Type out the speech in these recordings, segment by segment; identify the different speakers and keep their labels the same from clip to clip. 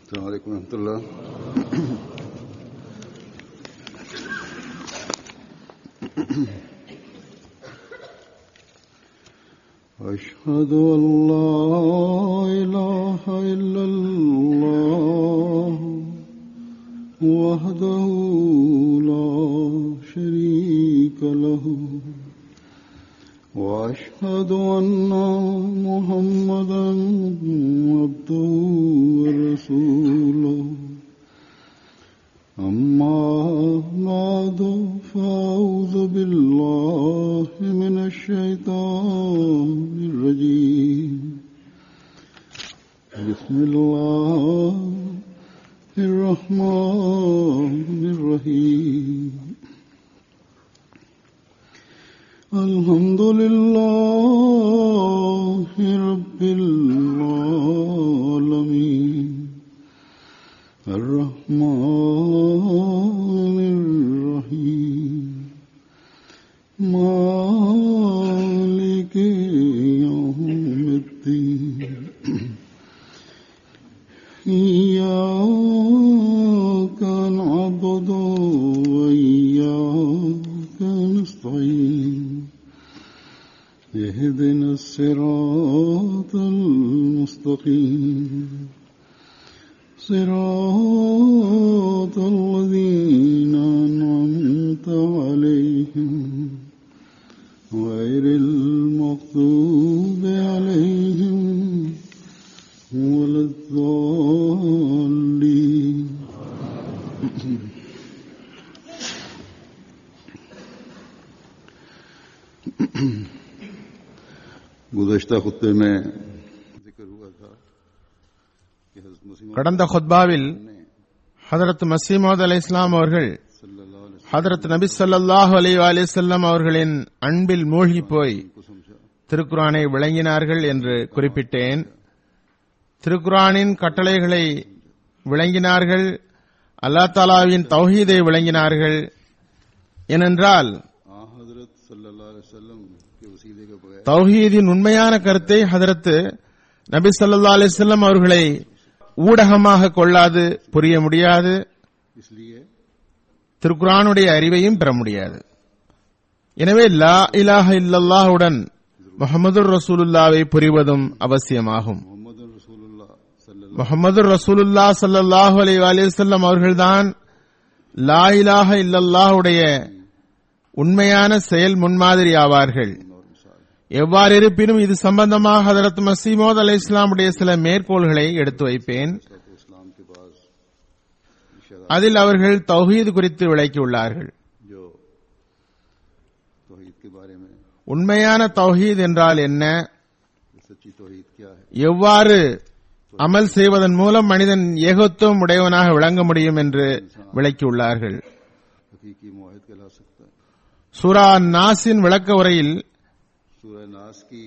Speaker 1: السلام عليكم ورحمة الله أشهد أن لا إله إلا الله وحده لا شريك له وأشهد أن محمدا عبده ورسوله أما بعد فأعوذ بالله من الشيطان الرجيم بسم الله الرحمن الرحيم الحمد لله رب العالمين الرحمن الرحيم مالك يوم الدين إياك نعبد وإياك نستعين اهدنا الصراط المستقيم صراط الذين أنعمت عليهم غير المغضوب عليهم ولا الضالين गुजश्ता खुत्ते में जिक्र हुआ था कि हज़रत मुस्लिम
Speaker 2: கடந்த ஹுத்பாவில்
Speaker 1: ने
Speaker 2: ஹதரத் மசீமோத் அலை இஸ்லாம் அவர்கள்
Speaker 1: सल्लल्लाहु अलैहि
Speaker 2: ஹதரத் நபி ஸல்லல்லாஹு அலைஹி வஸல்லம் அவர்களின் அன்பில் மூழ்கி போய்
Speaker 1: वसल्लम को समझा
Speaker 2: திருக்குரானை விளங்கினார்கள் என்று குறிப்பிட்டேன் திருக்குரானின் கட்டளைகளை விளங்கினார்கள் அல்லாஹ் தாலாவின் தௌஹீதை விளங்கினார்கள் ஏனென்றால்
Speaker 1: आ हजरत सल्लल्लाहु अलैहि वसल्लम के वसीले के बगैर
Speaker 2: தௌஹீதின் உண்மையான கருத்தை ஹதரத் நபி ஸல்லல்லாஹு அலைஹி வஸல்லம் அவர்களை ஊடகமாக கொள்ளாது புரிய முடியாது
Speaker 1: इसलिए
Speaker 2: திருக்குரானுடைய அறிவையும் பெற முடியாது எனவே லா இலாஹ இல்லல்லாஹுடன் முஹம்மது ரசூலுல்லாவை புரிவதும் அவசியமாகும்
Speaker 1: मोहम्मद रसूलुल्लाह सल्लल्लाहु
Speaker 2: முஹம்மது ரசூலுல்லா ஸல்லல்லாஹு அலைஹி வஸல்லம் அவர்கள்தான் லா இலாஹ இல்லல்லாஹுடைய உண்மையான செயல் முன்மாதிரி ஆவார்கள்
Speaker 1: और मिसाल
Speaker 2: எவ்வாறு இருப்பினும் இது சம்பந்தமாக ஹதரத் மசீமோத் அலை இஸ்லாமுடைய சில மேற்கோள்களை எடுத்து வைப்பேன்
Speaker 1: तो इस्लाम के पास इशारा
Speaker 2: அதில் அவர்கள் தௌஹீது குறித்து விளக்கியுள்ளார்கள்
Speaker 1: जो तौहीद के बारे में
Speaker 2: உண்மையான தௌஹீத் என்றால் என்ன
Speaker 1: सच्ची तौहीद क्या है
Speaker 2: எவ்வாறு அமல் செய்வதன் மூலம் மனிதன் ஏகத்துவம் உடையவனாக விளங்க முடியும் என்று விளக்கியுள்ளார்கள்
Speaker 1: हकीकी मुआहिद कहला सकता है
Speaker 2: சூரா நாஸின் விளக்க உரையில்
Speaker 1: सूरह नास की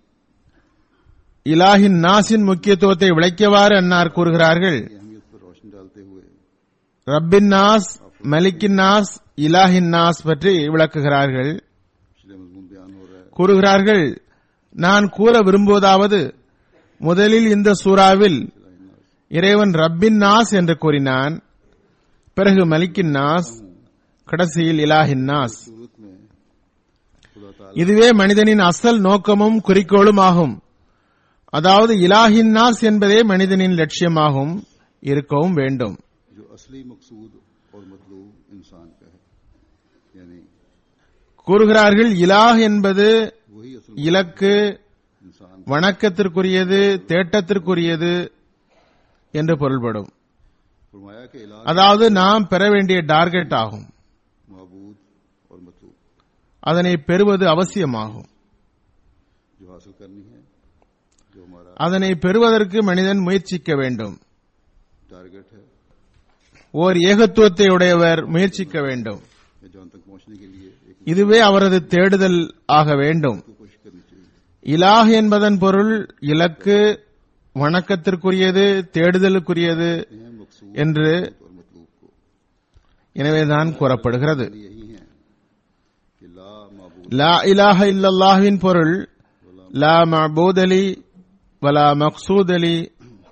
Speaker 2: இலாஹின் நாஸின் முக்கியத்துவத்தை விளக்கியவாறு அன்னார் கூறுகிறார்கள்
Speaker 1: अहमियत पर रोशनी डालते हुए
Speaker 2: ரப்பின் நாஸ் மலிக்கின் நாஸ் இலாஹின் நாஸ் பற்றி விளக்குகிறார்கள்
Speaker 1: पिछले मजमून बयान हो रहा है
Speaker 2: கூறுகிறார்கள் நான் கூற விரும்புவதாவது முதலில் இந்த சூறாவில் இறைவன் ரப்பின் நாஸ் என்று கூறினான் பிறகு மலிக்கின் நாஸ் கடைசியில் இலாஹின் நாஸ்
Speaker 1: सूरत में खुदा ताला
Speaker 2: இதுவே மனிதனின் அசல் நோக்கமும் குறிக்கோளும் ஆகும் அதாவது இலாஹின் நாஸ் என்பதே மனிதனின் லட்சியமாகும் இருக்கவும் வேண்டும்
Speaker 1: जो असली मकसूद और मतलूब इंसान का है यानी
Speaker 2: கூறுகிறார்கள் இலாஹ் என்பது
Speaker 1: वही असल
Speaker 2: இலக்கு
Speaker 1: इंसान
Speaker 2: வணக்கத்திற்குரியது தேட்டத்திற்குரியது என்று பொருள்படும்
Speaker 1: फरमाया के इलाज
Speaker 2: அதாவது நாம் பெற வேண்டிய டார்கெட் ஆகும்
Speaker 1: मबूद और मतलूब
Speaker 2: அதனை பெறுவது அவசியமாகும்
Speaker 1: जो हासिल करनी है जो हमारा
Speaker 2: அதனை பெறுவதற்கு மனிதன் முயற்சிக்க வேண்டும்
Speaker 1: टारगेट है
Speaker 2: ஓர் ஏகத்துவத்தை உடையவர் முயற்சிக்க வேண்டும்
Speaker 1: या जान तक पहुंचने के लिए एक
Speaker 2: இதுவே அவரது தேடுதல் ஆக வேண்டும்
Speaker 1: को कोशिश करनी चाहिए
Speaker 2: இலாஹ் என்பதன் பொருள் இலக்கு வணக்கத்திற்குரியது தேடுதலுக்குரியது
Speaker 1: हैं मकसूद
Speaker 2: என்று
Speaker 1: और मतलूब को
Speaker 2: எனவேதான் கூறப்படுகிறது
Speaker 1: यही है कि ला मबूद
Speaker 2: லா இலாஹ இல்லல்லாஹ்வின் பொருள் லா மபூத் அலி வலா மக்சூத் அலி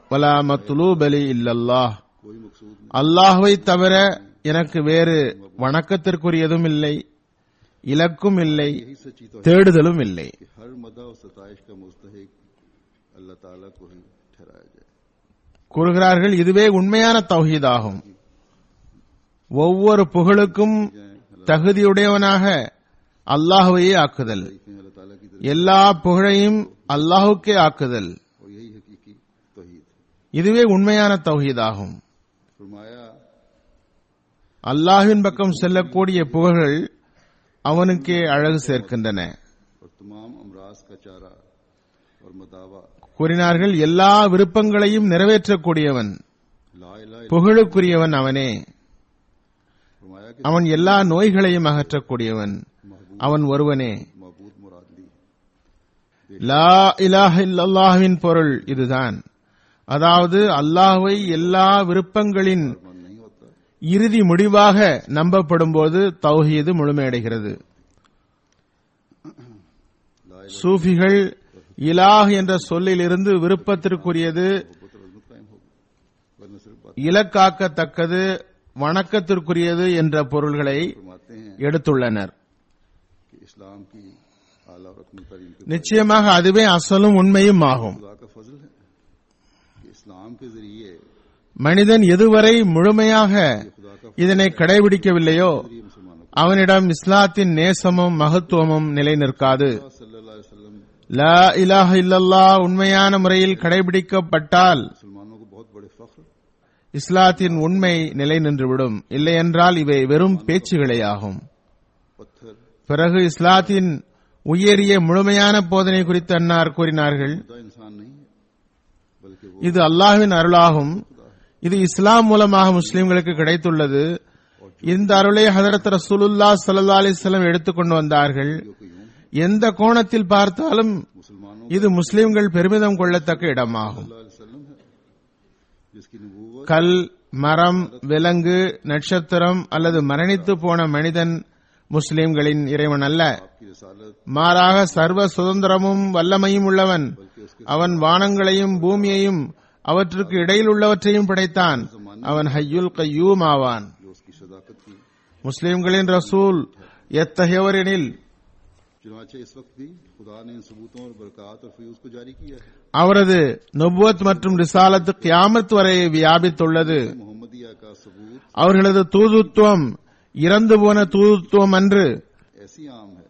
Speaker 2: வலா மத்லூபலி இல்லல்லாஹ்
Speaker 1: कोई मकसूद नहीं
Speaker 2: அல்லாஹ்வை தவிர எனக்கு வேறு வணக்கத்திற்குரியதும் இல்லை இலக்கும் இல்லை
Speaker 1: यही सच्ची तो
Speaker 2: தேடுதலும் இல்லை
Speaker 1: कि हर मदा और सताइश का मुस्तहिक अल्लाह ताला को ही ठहराया जाए
Speaker 2: கூறுகிறார்கள் இதுவே உண்மையான தௌஹீதாகும் ஒவ்வொரு புகழுக்கும் தகுதியுடையவனாக அல்லாஹ்வையே ஆக்குதல்
Speaker 1: तारीफें अल्लाह ताला की तरफ
Speaker 2: எல்லா புகழையும் அல்லாஹுக்கே ஆக்குதல்
Speaker 1: और यही हकीकी तोहीद
Speaker 2: இதுவே உண்மையான தௌஹீதாகும்
Speaker 1: फरमाया
Speaker 2: அல்லாஹ்வின் பக்கம் செல்லக்கூடிய புகழ்கள் அவனுக்கே அழகு சேர்க்கின்றன
Speaker 1: और तमाम अमराज का चारा और मदावा
Speaker 2: கூறினார்கள் எல்லா விருப்பங்களையும் நிறைவேற்றக்கூடியவன்
Speaker 1: ला इला
Speaker 2: புகழுக்குரியவன் அவனே
Speaker 1: फरमाया कि
Speaker 2: அவன் எல்லா நோய்களையும் அகற்றக்கூடியவன்
Speaker 1: महबूब
Speaker 2: அவன் ஒருவனே
Speaker 1: मबूद मुराद ली
Speaker 2: லா இலாஹ இல்லல்லாஹ்வின் பொருள் இதுதான் அதாவது அல்லாஹ்வை எல்லா விருப்பங்களின்
Speaker 1: मन नहीं होता
Speaker 2: இறுதி முடிவாக நம்பப்படும்போது தௌஹீது முழுமையடைகிறது
Speaker 1: ला इला
Speaker 2: சூஃபிகள் இலாஹ் என்ற சொல்லிலிருந்து விருப்பத்திற்குரியது
Speaker 1: मोहब्बत और अजमत कायम होगी वरना सिर्फ बात
Speaker 2: இலக்காக்கத்தக்கது வணக்கத்திற்குரியது என்ற பொருள்களை
Speaker 1: फरमाते हैं
Speaker 2: எடுத்துள்ளனர்
Speaker 1: कि इस्लाम की आला और अकमल तरीन के
Speaker 2: நிச்சயமாக அதுவே அசலும் உண்மையும் ஆகும்
Speaker 1: खुदा का फजल है कि इस्लाम के जरिए
Speaker 2: மனிதன் எதுவரை முழுமையாக
Speaker 1: खुदा का
Speaker 2: இதனை கடைபிடிக்கவில்லையோ
Speaker 1: जरिए मुसलमानों
Speaker 2: அவனிடம் இஸ்லாத்தின் நேசமும் மகத்துவமும் நிலை நிற்காது
Speaker 1: को सल्लल्लाहु अलैहि वसल्लम
Speaker 2: லா இலாஹ இல்லல்லாஹ் உண்மையான முறையில் கடைபிடிக்கப்பட்டால்
Speaker 1: मुसलमानों को बहुत बड़े फख्र
Speaker 2: இஸ்லாத்தின் உண்மை நிலை நின்றுவிடும் இல்லையென்றால் இவை வெறும் பேச்சுகளே ஆகும்
Speaker 1: पत्थर
Speaker 2: பிறகு இஸ்லாத்தின் உயரிய முழுமையான போதனை குறித்து அன்னார் கூறினார்கள்
Speaker 1: खुदा इंसान नहीं है बल्कि वो
Speaker 2: இது அல்லாஹ்வின் அருளாகும் இது இஸ்லாம் மூலமாக முஸ்லிம்களுக்கு கிடைத்துள்ளது இந்த அருளை ஹதரத் ரசூலுல்லா ஸல்லல்லாஹு அலைஹி வஸல்லம் எடுத்துக்கொண்டு வந்தார்கள்
Speaker 1: को यूं
Speaker 2: எந்த கோணத்தில் பார்த்தாலும்
Speaker 1: मुसलमानों
Speaker 2: இது முஸ்லிம்கள் பெருமிதம் கொள்ளத்தக்க இடமாகும்
Speaker 1: सल्लल्लाहु अलैहि वसल्लम है जिसकी नबूवत
Speaker 2: கல் மரம் விலங்கு நட்சத்திரம் அல்லது மரணித்து போன மனிதன் முஸ்லிம்களின் இறைவன் அல்ல
Speaker 1: आपकी रसालत
Speaker 2: மாறாக சர்வ சுதந்திரமும் வல்லமையும் உள்ளவன்
Speaker 1: बल्कि उसके
Speaker 2: அவன் வானங்களையும் பூமியையும் அவற்றுக்கு இடையில் உள்ளவற்றையும் படைத்தான் அவன் ஹய்யுல் கையூம் ஆவான்
Speaker 1: जो उसकी सदाकत की
Speaker 2: முஸ்லிம்களின் ரசூல் எத்தகையவர் எனில்
Speaker 1: चुनाचे इस वक्त भी खुदा ने इन सबूतों और बरकत और फ्यूज को जारी किया है
Speaker 2: அவரது நுபுவத் மற்றும் ரிசாலத் கியாமத் வரை வியாபித்துள்ளது
Speaker 1: मोहम्मदिया का सबूत
Speaker 2: அவர்களது தூதுத்துவம் இறந்து போன தூதுத்துவம் அன்று
Speaker 1: ऐसी आम है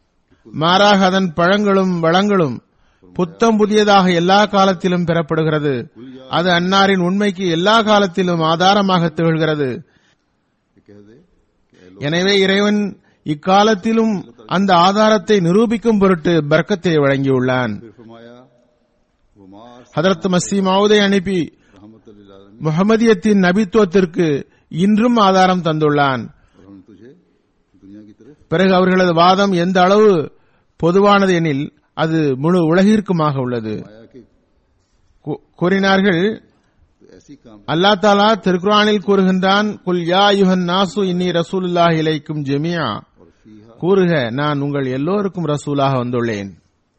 Speaker 2: மாறாக அதன் பழங்களும் வளங்களும் புத்தம் புதியதாக எல்லா காலத்திலும் பெறப்படுகிறது அது அன்னாரின் உண்மைக்கு எல்லா காலத்திலும் ஆதாரமாக திகழ்கிறது
Speaker 1: कि कह दे कि ए लोग
Speaker 2: எனவே இறைவன் இக்காலத்திலும் அந்த ஆதாரத்தை நிரூபிக்கும் பொருட்டு பர்க்கத்தை வழங்கியுள்ளான்
Speaker 1: फिर फरमाया वो मार
Speaker 2: ஹதரத் மசீமாவுதை அனுப்பி
Speaker 1: रहमत आलमीन
Speaker 2: முகமதியத்தின் நபித்துவத்திற்கு இன்றும் ஆதாரம் தந்துள்ளான்
Speaker 1: और हम तुझे दुनिया की तरफ
Speaker 2: பிறகு அவர்களது வாதம் எந்த அளவு பொதுவானது எனில் அது முழு உலகிற்குமாக உள்ளது
Speaker 1: आया कि
Speaker 2: கூ- கூறினார்கள்
Speaker 1: तो ऐसी काम
Speaker 2: அல்லா தாலா திருக்குரானில் கூறுகின்றான் குல் யா யுஹன் நாசு இன்னி ரசூலுல்லாஹி இலைக்கும் ஜெமியா
Speaker 1: और फीहा
Speaker 2: கூறுக நான் உங்கள் எல்லோருக்கும் ரசூலாக வந்துள்ளேன்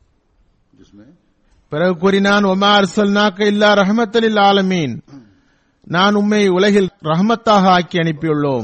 Speaker 1: जिसमें
Speaker 2: பிறகு கூறினான் ஒமா அர்சல்னாக்க இல்லா ரஹமத்தலில் ஆலமீன் நான் உம்மை உலகில் ரஹமத்தாக ஆக்கி அனுப்பியுள்ளோம்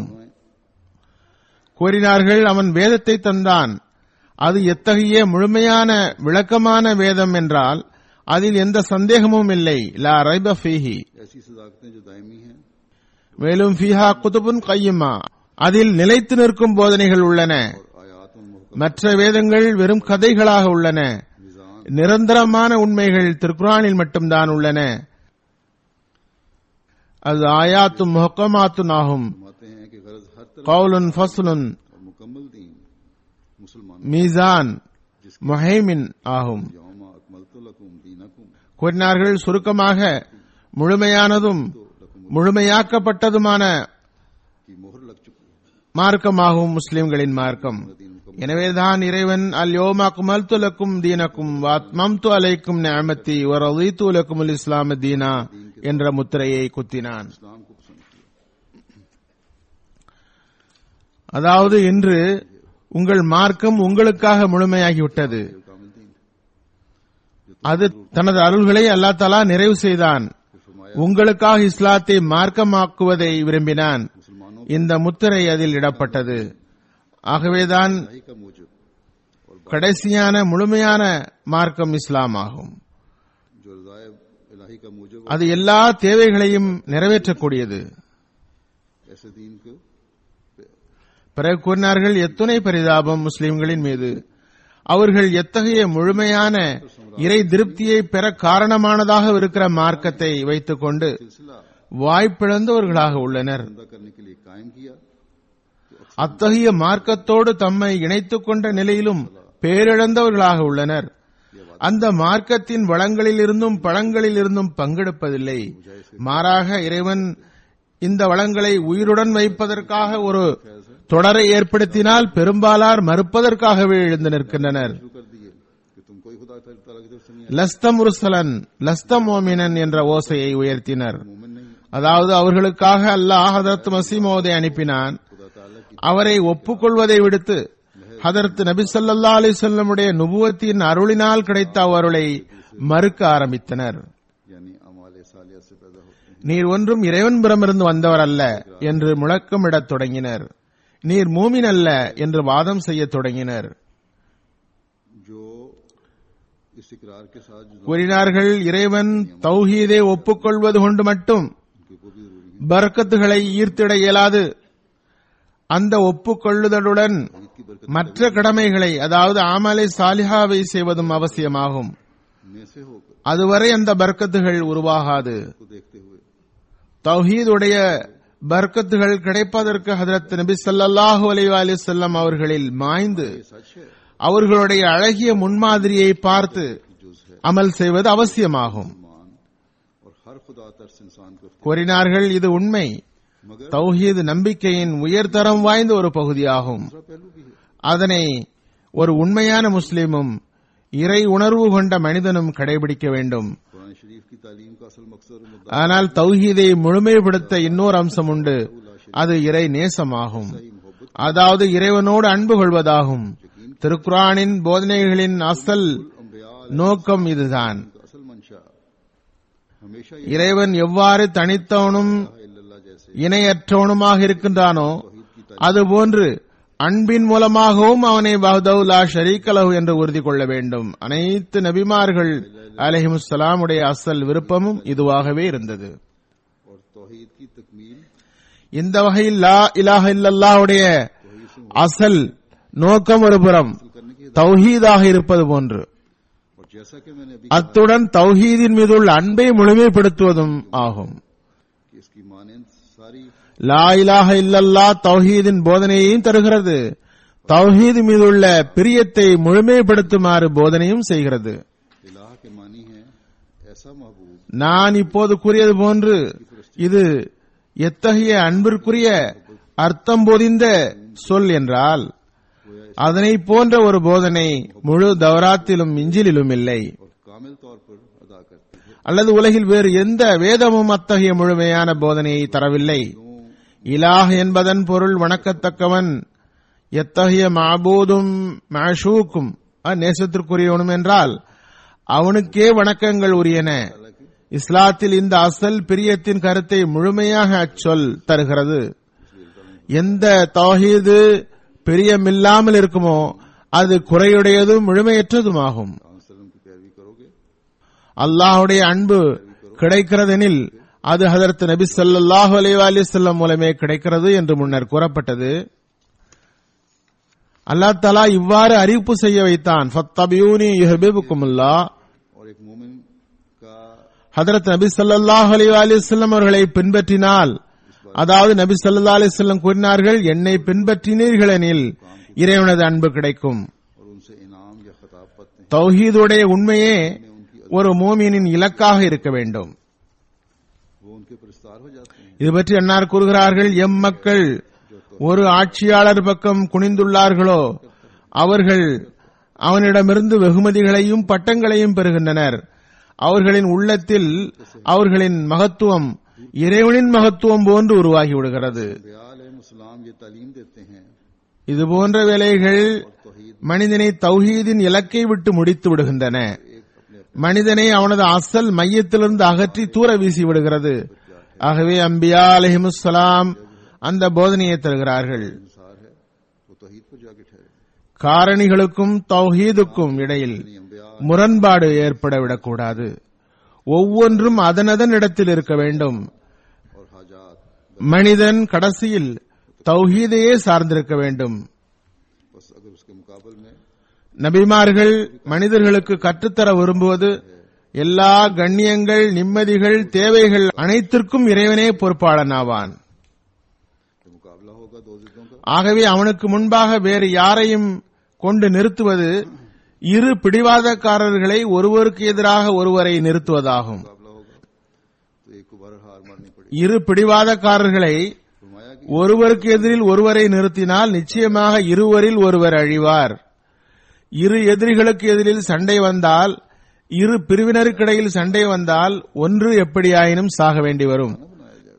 Speaker 2: கூறினார்கள் அவன் வேதத்தை தந்தான் அது எத்தகைய முழுமையான விளக்கமான வேதம் என்றால் அதில் எந்த சந்தேகமும் இல்லை லா ரைப ஃபீஹி
Speaker 1: ऐसी सदाकतें जो दायमी हैं
Speaker 2: மேலும் ஃபீஹா குதுபுன் கையுமா அதில் நிலைத்து நிற்கும் போதனைகள் உள்ளன
Speaker 1: और आयात और मुहकम
Speaker 2: மற்ற வேதங்கள் வெறும் கதைகளாக உள்ளன
Speaker 1: निजाम
Speaker 2: நிரந்தரமான உண்மைகள் திருக்குரானில் மட்டும்தான் உள்ளன அது ஆயாத்தும் முஹக்கமாத்தும் ஆகும்
Speaker 1: फरमाते हैं कि गरज हर तरफ
Speaker 2: கவுலுன் ஃபஸ்லுன்
Speaker 1: और मुकम्मल दीन मुसलमान
Speaker 2: மீசான் முஹைமின் ஆகும்
Speaker 1: यौमा अकमलतु लकुम दीनकुम
Speaker 2: கூறினார்கள் சுருக்கமாக முழுமையானதும் முழுமையாக்கப்பட்டதுமான
Speaker 1: की मोहर लग चुकी है
Speaker 2: மார்க்கமாகும் முஸ்லிம்களின் மார்க்கம்
Speaker 1: दीन मुकम्मल
Speaker 2: எனவேதான் இறைவன் அல் யோமா குமல்து லக்கும் தீனக்கும் வாத்மம்து அலைக்கும் நிஅமத்தி வரதீத்து லக்கும் இஸ்லாம தீனா என்ற முத்திரையை குத்தினான்
Speaker 1: इस्लाम को पसंद किया
Speaker 2: அதாவது இன்று உங்கள் மார்க்கம் உங்களுக்காக முழுமையாகிவிட்டது
Speaker 1: कामिल दीन
Speaker 2: அது தனது அருள்களை அல்லா தலா நிறைவு செய்தான்
Speaker 1: फिर
Speaker 2: உங்களுக்காக இஸ்லாத்தை மார்க்கமாக்குவதை விரும்பினான்
Speaker 1: मुसलमानों
Speaker 2: இந்த முத்திரை அதில் இடப்பட்டது ஆகவேதான்
Speaker 1: इलाही का मूजब और
Speaker 2: கடைசியான முழுமையான மார்க்கம் இஸ்லாம் ஆகும்
Speaker 1: जो रजाए इलाही का मूजब
Speaker 2: அது எல்லா தேவைகளையும் நிறைவேற்றக்கூடியது
Speaker 1: ऐसे दीन को
Speaker 2: பிறகு கூறினார்கள் எத்துணை பரிதாபம் முஸ்லிம்களின் மீது அவர்கள் எத்தகைய முழுமையான இறை திருப்தியை பெற காரணமானதாக இருக்கிற மார்க்கத்தை வைத்துக் கொண்டு
Speaker 1: सिलसिला
Speaker 2: வாய்ப்பிழந்தவர்களாக உள்ளனர்
Speaker 1: जिंदा करने के लिए कायम किया
Speaker 2: அத்தகைய மார்க்கத்தோடு தம்மை இணைத்துக் கொண்ட நிலையிலும் பேரிழந்தவர்களாக உள்ளனர் அந்த மார்க்கத்தின் வளங்களிலிருந்தும் பழங்களிலிருந்தும் பங்கெடுப்பதில்லை மாறாக இறைவன் இந்த வளங்களை உயிருடன் வைப்பதற்காக ஒரு தொடரை ஏற்படுத்தினால் பெரும்பாலார் மறுப்பதற்காகவே எழுந்து நிற்கின்றனர்
Speaker 1: शुरू कर दिए कि तुम कोई खुदा ताला की तरफ से नहीं
Speaker 2: லஸ்தம் உருசலன் லஸ்தம் ஓமினன் என்ற ஓசையை உயர்த்தினர்
Speaker 1: मोमिन नहीं
Speaker 2: அதாவது அவர்களுக்காக அல்லாஹ் ஹதரத் மசீமோதை அனுப்பினான்
Speaker 1: खुदा ताला की
Speaker 2: அவரை ஒப்புக்கொள்வதை விடுத்து ஹதரத் நபி ஸல்லல்லாஹு அலைஹி வஸல்லமுடைய நுபுவத்தின் அருளினால் கிடைத்த அவருளை மறுக்க ஆரம்பித்தனர்
Speaker 1: यानी अमाल सालिया से पैदा होते हैं
Speaker 2: நீர் ஒன்றும் இறைவன்புறமிருந்து வந்தவர் அல்ல என்று முழக்கமிடத் தொடங்கினர் நீர் மூமின் அல்ல என்று வாதம் செய்யத் தொடங்கினர்
Speaker 1: जो इस इकरार के साथ जो
Speaker 2: கூறினார்கள் இறைவன் தௌஹீதை ஒப்புக்கொள்வது கொண்டு மட்டும்
Speaker 1: उनके को भी जरूरी है
Speaker 2: பரக்கத்துகளை ஈர்த்திட இயலாது அந்த ஒப்புக்கொள்ளுதலுடன்
Speaker 1: ईद की बरकत
Speaker 2: மற்ற கடமைகளை அதாவது ஆமலை சாலிஹாவை செய்வதும் அவசியமாகும்
Speaker 1: में से होकर
Speaker 2: அதுவரை அந்த பர்க்கத்துகள் உருவாகாது
Speaker 1: को देखते हुए
Speaker 2: தௌஹீதுடைய பர்க்கத்துகள் கிடைப்பதற்கு ஹதரத் நபி ஸல்லல்லாஹு அலைஹி வஸல்லம் அவர்களில் மாய்ந்து
Speaker 1: ये सच है
Speaker 2: அவர்களுடைய அழகிய முன்மாதிரியை பார்த்து
Speaker 1: जुज है
Speaker 2: அமல் செய்வது அவசியமாகும்
Speaker 1: ईमान और हर खुदा तर्स इंसान को इख्तियार-
Speaker 2: கூறினார்கள் இது உண்மை
Speaker 1: मगर
Speaker 2: தௌஹீது நம்பிக்கையின் உயர்தரம் வாய்ந்த ஒரு பகுதியாகும்
Speaker 1: दूसरा पहलू भी है
Speaker 2: அதனை ஒரு உண்மையான முஸ்லிமும் இறை உணர்வு கொண்ட மனிதனும் கடைபிடிக்க வேண்டும்
Speaker 1: कुरान शरीफ की तालीम का असल मकसद और मुद्दा
Speaker 2: ஆனால் தௌஹீதை முழுமைப்படுத்த இன்னொரு அம்சம் உண்டு அது இறை நேசமாகும்
Speaker 1: ही मोहब्बत
Speaker 2: அதாவது இறைவனோடு அன்பு கொள்வதாகும் திருக்குரானின் போதனைகளின் அசல்
Speaker 1: अम्बिया
Speaker 2: நோக்கம் இதுதான்
Speaker 1: का असल मंशा हमेशा ये
Speaker 2: இறைவன் எவ்வாறு தனித்தவனும்
Speaker 1: इल्लल्लाह जैसे
Speaker 2: இணையற்றவனுமாக இருக்கின்றானோ அதுபோன்று அன்பின் மூலமாகவும் அவனை பஹதவுலா ஷரீகலஹு என்று உறுதி கொள்ள வேண்டும் அனைத்து நபிமார்கள் அலஹிமுஸ்லாம் உடைய அசல் விருப்பமும் இதுவாகவே இருந்தது
Speaker 1: और तौहीद की तकमील
Speaker 2: இந்த வகையில் லா இலாஹ இல்லல்லாஹுடைய அசல் நோக்கம் ஒரு புறம்
Speaker 1: करने की
Speaker 2: தௌஹீதாக இருப்பது போன்று
Speaker 1: और जैसा कि मैंने अभी
Speaker 2: அத்துடன் தௌஹீதின் மீதுள்ள அன்பை முழுமைப்படுத்துவதும் ஆகும்
Speaker 1: कि इसकी मानंद सारी
Speaker 2: லா இலாஹ இல்லல்லா தௌஹீதின் போதனையையும் தருகிறது தௌஹீது மீதுள்ள பிரியத்தை முழுமைப்படுத்துமாறு போதனையும் செய்கிறது
Speaker 1: इलाह के मानी है ऐसा महबूब
Speaker 2: நான் இப்போது கூறியது போன்று இது எத்தகைய அன்பிற்குரிய அர்த்தம் பொதிந்த சொல் என்றால் அதனை போன்ற ஒரு போதனை முழு தௌராத்திலும் இஞ்சிலிலும் இல்லை
Speaker 1: और कामिल तौर पर अदा करती है
Speaker 2: அல்லது உலகில் வேறு எந்த வேதமும் அத்தகைய முழுமையான போதனையை தரவில்லை இலாஹ் என்பதன் பொருள் வணக்கத்தக்கவன் எத்தகைய மாபூதும் மாஷூக்கும் நேசத்திற்குரியவனும் என்றால் அவனுக்கே வணக்கங்கள் உரியன இஸ்லாத்தில் இந்த அசல் பிரியத்தின் கருத்தை முழுமையாக அச்சொல் தருகிறது எந்த தௌஹீது பிரியமில்லாமல் இருக்குமோ அது குறையுடையதும் முழுமையற்றதுமாகும்
Speaker 1: वसल्लम की पैरवी करोगे
Speaker 2: அல்லாஹுடைய அன்பு கிடைக்கிறதெனில் அது ஹதரத் நபி ஸல்லல்லாஹு அலைஹி வஸல்லம் மூலமே கிடைக்கிறது என்று முன்னர் கூறப்பட்டது அல்லாஹ் தலா இவ்வாறு அறிவிப்பு செய்ய வைத்தான் ஃபத்தபியூனி யுஹிபுக்குமுல்லாஹ்
Speaker 1: और एक मोमिन का
Speaker 2: ஹதரத் நபி ஸல்லல்லாஹு அலைஹி வஸல்லம் அவர்களை பின்பற்றினால் அதாவது நபி ஸல்லல்லாஹு அலைஹி வஸல்லம் கூறினார்கள் என்னை பின்பற்றினீர்கள் எனில் இறைவனது அன்பு கிடைக்கும்
Speaker 1: और उनसे इनाम या खिताब पाते हैं
Speaker 2: தௌஹீதுடைய உண்மையே ஒரு மோமியனின் இலக்காக இருக்க வேண்டும்
Speaker 1: वो उनके प्रस्तार हो जाते हैं
Speaker 2: இது பற்றி அன்னார் கூறுகிறார்கள் எம் மக்கள் ஒரு ஆட்சியாளர் பக்கம் குனிந்துள்ளார்களோ அவர்கள் அவனிடமிருந்து வெகுமதிகளையும் பட்டங்களையும் பெறுகின்றனர் அவர்களின் உள்ளத்தில் அவர்களின் மகத்துவம் இறைவனின் மகத்துவம் போன்று உருவாகி விடுகிறது
Speaker 1: बयाल इस्लाम ये तालीम देते हैं
Speaker 2: இது போன்ற வேலைகள்
Speaker 1: तौहीद
Speaker 2: மனிதனை தௌஹீதின் இலக்கை விட்டு முடித்து விடுகின்றன
Speaker 1: एक अपने
Speaker 2: மனிதனை அவனது அசல் மையத்திலிருந்து அகற்றி தூர வீசி விடுகிறது ஆகவே அம்பியா அலஹிமுசலாம் அந்த போதனையை தருகிறார்கள்
Speaker 1: इंसार है वो तोहीद पर जाके ठहरे
Speaker 2: காரணிகளுக்கும் தௌஹீதுக்கும் இடையில்
Speaker 1: यानी अंबिया
Speaker 2: முரண்பாடு ஏற்பட விடக்கூடாது ஒவ்வொன்றும் அதனதன் இடத்தில் இருக்க வேண்டும்
Speaker 1: और हाजात
Speaker 2: மனிதன் கடைசியில் தௌஹீதையே சார்ந்திருக்க வேண்டும்
Speaker 1: बस अगर उसके मुकाबल में
Speaker 2: நபிமார்கள் மனிதர்களுக்கு கற்றுத்தர விரும்புவது எல்லா கண்ணியங்கள் நிம்மதிகள் தேவைகள் அனைத்திற்கும் இறைவனே பொறுப்பாளனாவான்
Speaker 1: जो मुकाबला होगा दो जिद्दों का
Speaker 2: ஆகவே அவனுக்கு முன்பாக வேறு யாரையும் கொண்டு நிறுத்துவது இரு பிடிவாதக்காரர்களை ஒருவருக்கு எதிராக ஒருவரை நிறுத்துவதாகும்
Speaker 1: मुकाबला होगा तो एक को बार हार मारनी पड़ेगी
Speaker 2: இரு பிடிவாதக்காரர்களை
Speaker 1: फरमाया कि
Speaker 2: ஒருவருக்கு எதிரில் ஒருவரை நிறுத்தினால் நிச்சயமாக இருவரில் ஒருவர் அழிவார் இரு எதிரிகளுக்கு எதிரில் சண்டை வந்தால் இரு பிரிவினருக்கிடையில் சண்டை வந்தால் ஒன்று எப்படியாயினும் சாக வேண்டி வரும்
Speaker 1: न बनाया जाए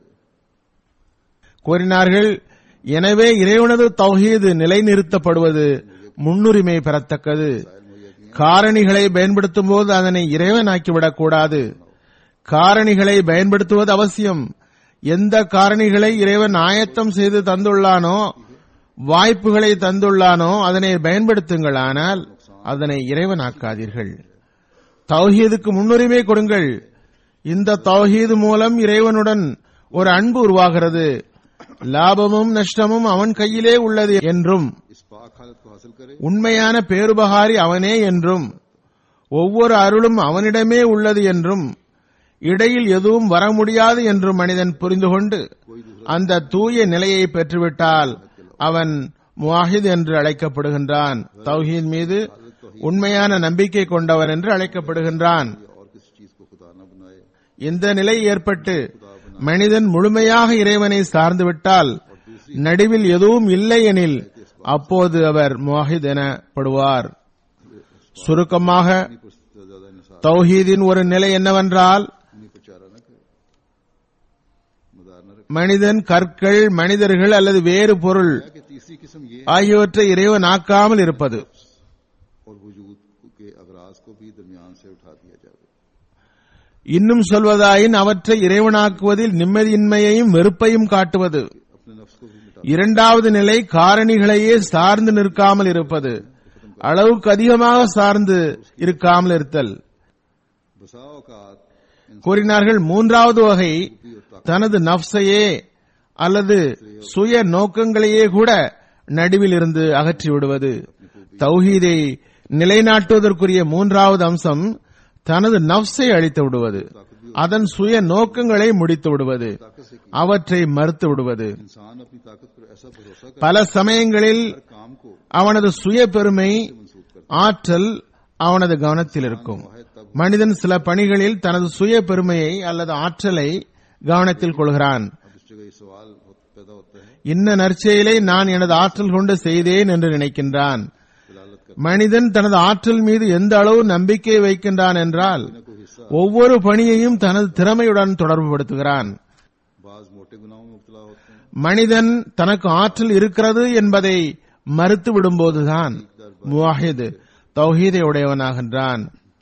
Speaker 2: கூறினார்கள் எனவே இறைவனது தௌஹீது நிலைநிறுத்தப்படுவது முன்னுரிமை பெறத்தக்கது காரணிகளை பயன்படுத்தும் போது அதனை இறைவனாக்கிவிடக் கூடாது காரணிகளை பயன்படுத்துவது அவசியம் எந்த காரணிகளை இறைவன் ஆயத்தம் செய்து தந்துள்ளானோ வாய்ப்புகளை தந்துள்ளானோ அதனை பயன்படுத்துங்கள் ஆனால் அதனை இறைவனாக்காதீர்கள் தௌஹீதுக்கு முன்னுரிமை கொடுங்கள் இந்த தௌஹீது மூலம் இறைவனுடன் ஒரு அன்பு உருவாகிறது லாபமும் நஷ்டமும் அவன் கையிலே உள்ளது என்றும்
Speaker 1: इस पाक हालत को हासिल करे
Speaker 2: உண்மையான பேருபகாரி அவனே என்றும் ஒவ்வொரு அருளும் அவனிடமே உள்ளது என்றும் இடையில் எதுவும் வர முடியாது என்றும் மனிதன் புரிந்து கொண்டு அந்த தூய நிலையை பெற்றுவிட்டால் அவன் முவாஹித் என்று அழைக்கப்படுகின்றான் தௌஹீத் மீது உண்மையான நம்பிக்கை கொண்டவன் என்று அழைக்கப்படுகின்றான்
Speaker 1: या और किसी चीज को खुदा न बनाए
Speaker 2: இந்த நிலை ஏற்பட்டு மனிதன் முழுமையாக இறைவனை சார்ந்து விட்டால் நடுவில் எதுவும் இல்லை எனில் அப்போது அவர் முவாஹித் எனப்படுவார் சுருக்கமாக
Speaker 1: इन्हीं पर ज्यादा निसार
Speaker 2: தௌஹீதின் ஒரு நிலை என்னவென்றால்
Speaker 1: इन्हीं पर चारा न करे मदार न रखे
Speaker 2: மனிதன் கற்கள் மனிதர்கள் அல்லது வேறு பொருள்
Speaker 1: कि तीसरी किस्म ये है
Speaker 2: ஆகியவற்றை இறைவன் ஆக்காமல் இருப்பது
Speaker 1: और वजूद के अगराज को भी दरमियान से उठा दिया जाए
Speaker 2: இன்னும் சொல்வதாயின் அவற்றை இறைவனாக்குவதில் நிம்மதியின்மையையும் வெறுப்பையும் காட்டுவது
Speaker 1: अपने नफ्स को भी मिटा
Speaker 2: இரண்டாவது நிலை காரணிகளையே சார்ந்து நிற்காமல் இருப்பது அளவுக்கு அதிகமாக சார்ந்து இருக்காமல் இருத்தல்
Speaker 1: बसा औकात इन
Speaker 2: கூறினார்கள் மூன்றாவது வகை தனது நப்சையே அல்லது சுய நோக்கங்களையே கூட நடுவில் இருந்து அகற்றி விடுவது தௌஹீதை நிலைநாட்டுவதற்குரிய மூன்றாவது அம்சம் தனது நப்சை அழித்து விடுவது அதன் சுய நோக்கங்களை முடித்து விடுவது அவற்றை மறுத்து விடுவது
Speaker 1: इंसान अपनी ताकत पर ऐसा भरोसा कर
Speaker 2: பல சமயங்களில்
Speaker 1: हर काम को
Speaker 2: அவனது சுய பெருமை
Speaker 1: मंसूब कर
Speaker 2: ஆற்றல் அவனது கவனத்தில் இருக்கும் மனிதன் சில பணிகளில் தனது சுய பெருமையை அல்லது ஆற்றலை கவனத்தில் கொள்கிறான்
Speaker 1: अब इस जगह ये सवाल हो- पैदा होता है
Speaker 2: இன்ன நற்செயலை நான் எனது ஆற்றல் கொண்டு செய்தேன் என்று நினைக்கின்றான்
Speaker 1: दलालत कर
Speaker 2: மனிதன் தனது ஆற்றல் மீது எந்த அளவு நம்பிக்கை வைக்கின்றான் என்றால்
Speaker 1: न कोई हिस्सा
Speaker 2: ஒவ்வொரு பணியையும் தனது திறமையுடன் தொடர்புபடுத்துகிறான்
Speaker 1: बाज मोटे गुनाहों में मुबतला होते हैं
Speaker 2: மனிதன் தனக்கு ஆற்றல் இருக்கிறது என்பதை மறுத்து விடும்போதுதான் முவாஹித் தௌஹீதை உடையவனாகின்றான்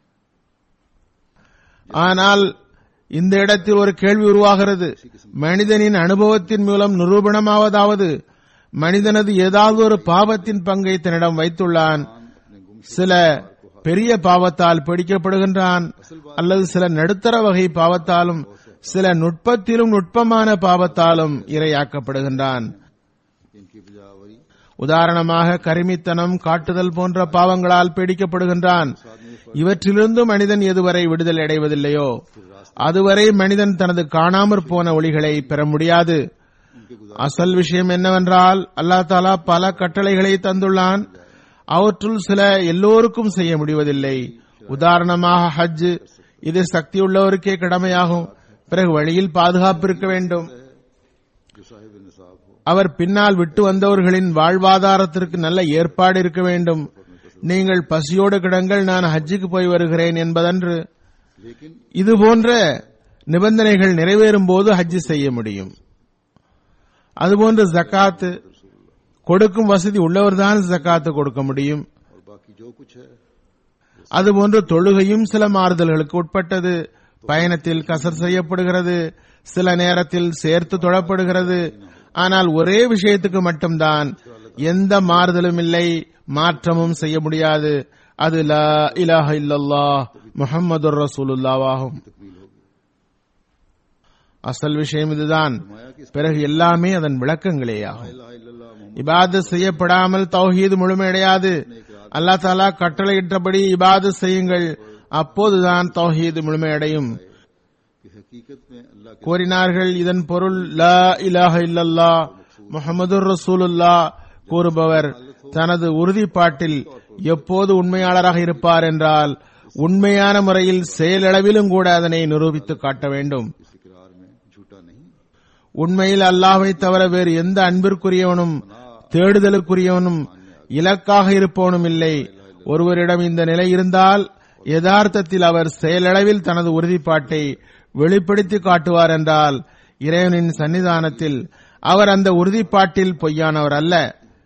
Speaker 2: ஆனால் இந்த இடத்தில் ஒரு கேள்வி உருவாகிறது மனிதனின் அனுபவத்தின் மூலம் நிரூபணமாவதாவது மனிதனது ஏதாவது ஒரு பாவத்தின் பங்கை தன்னிடம் வைத்துள்ளான்
Speaker 1: अपने गुम
Speaker 2: சில பெரிய பாவத்தால் பிடிக்கப்படுகின்றான் அல்லது சில நடுத்தர வகை பாவத்தாலும் சில நுட்பத்திலும் நுட்பமான பாவத்தாலும் இரையாக்கப்படுகின்றான்
Speaker 1: इनकी बजावरी
Speaker 2: உதாரணமாக கருமித்தனம் காட்டுதல் போன்ற பாவங்களால் பீடிக்கப்படுகின்றான் இவற்றிலிருந்து மனிதன் எதுவரை விடுதலை அடைவதில்லையோ அதுவரை மனிதன் தனது காணாமற் போன ஒளிகளை பெற முடியாது அசல் விஷயம் என்னவென்றால் அல்லாஹ் தாலா பல கட்டளைகளை தந்துள்ளான் அவற்றுள் சில எல்லோருக்கும் செய்ய முடிவதில்லை உதாரணமாக ஹஜ் இது சக்தியுள்ளவருக்கே கடமையாகும் பிறகு வழியில் பாதுகாப்பு இருக்க வேண்டும்
Speaker 1: जो साहिब निसाब हो
Speaker 2: அவர் பின்னால் விட்டு வந்தவர்களின் வாழ்வாதாரத்திற்கு நல்ல ஏற்பாடு இருக்க வேண்டும் நீங்கள் பசியோடு கிடங்கள் நான் ஹஜ்ஜுக்கு போய் வருகிறேன் என்பதன்று
Speaker 1: लेकिन
Speaker 2: இது போன்ற நிபந்தனைகள் நிறைவேறும் போது ஹஜ் செய்ய முடியும் அதுபோன்று ஜக்காத்து கொடுக்கும் வசதி உள்ளவர்தான் ஜக்காத்து கொடுக்க முடியும்
Speaker 1: और बाकी जो कुछ है वो
Speaker 2: அதுபோன்று தொழுகையும் சில மாறுதல்களுக்கு உட்பட்டது பயணத்தில் கசர் செய்யப்படுகிறது சில நேரத்தில் சேர்த்து தொழப்படுகிறது ஆனால் ஒரே விஷயத்துக்கு மட்டும்தான் எந்த மாறுதலும் இல்லை மாற்றமும் செய்ய முடியாது அது லா இலாஹ இல்லல்லாஹ் முஹம்மது ரசூலுல்லாவாகும் அசல் விஷயம் இதுதான் பிறகு எல்லாமே அதன் விளக்கங்களேயாகும்
Speaker 1: इलाहा इल्लल्लाह मोहम्मद
Speaker 2: இபாதத் செய்யப்படாமல் தௌஹீது முழுமையடையாது அல்லாஹ் தாலா கட்டளையிட்டபடி இபாதத் செய்யுங்கள் அப்போதுதான் தௌஹீது முழுமையடையும்
Speaker 1: की हकीकत में अल्लाह के
Speaker 2: கூறினார்கள் இதன் பொருள் லா இலாஹ இல்லல்லா முஹம்மது ரசூலுல்லா கூறுபவர் தனது உறுதிப்பாட்டில் எப்போது உண்மையாளராக இருப்பார் என்றால் உண்மையான முறையில் செயலளவிலும் கூட அதனை நிரூபித்து காட்ட வேண்டும்
Speaker 1: इस इकरार में झूठा नहीं
Speaker 2: உண்மையில் அல்லாஹ்வை தவிர வேறு எந்த அன்பிற்குரியவனும் தேடுதலுக்குரியவனும் இலக்காக இருப்பவனும் இல்லை ஒருவரிடம் இந்த நிலை இருந்தால் யதார்த்தத்தில் அவர் செயலளவில் தனது உறுதிப்பாட்டை வெளிப்படுத்தி காட்டுவார் என்றால் இறைவனின் சன்னிதானத்தில் அவர் அந்த உறுதிப்பாட்டில் பொய்யானவர் அல்ல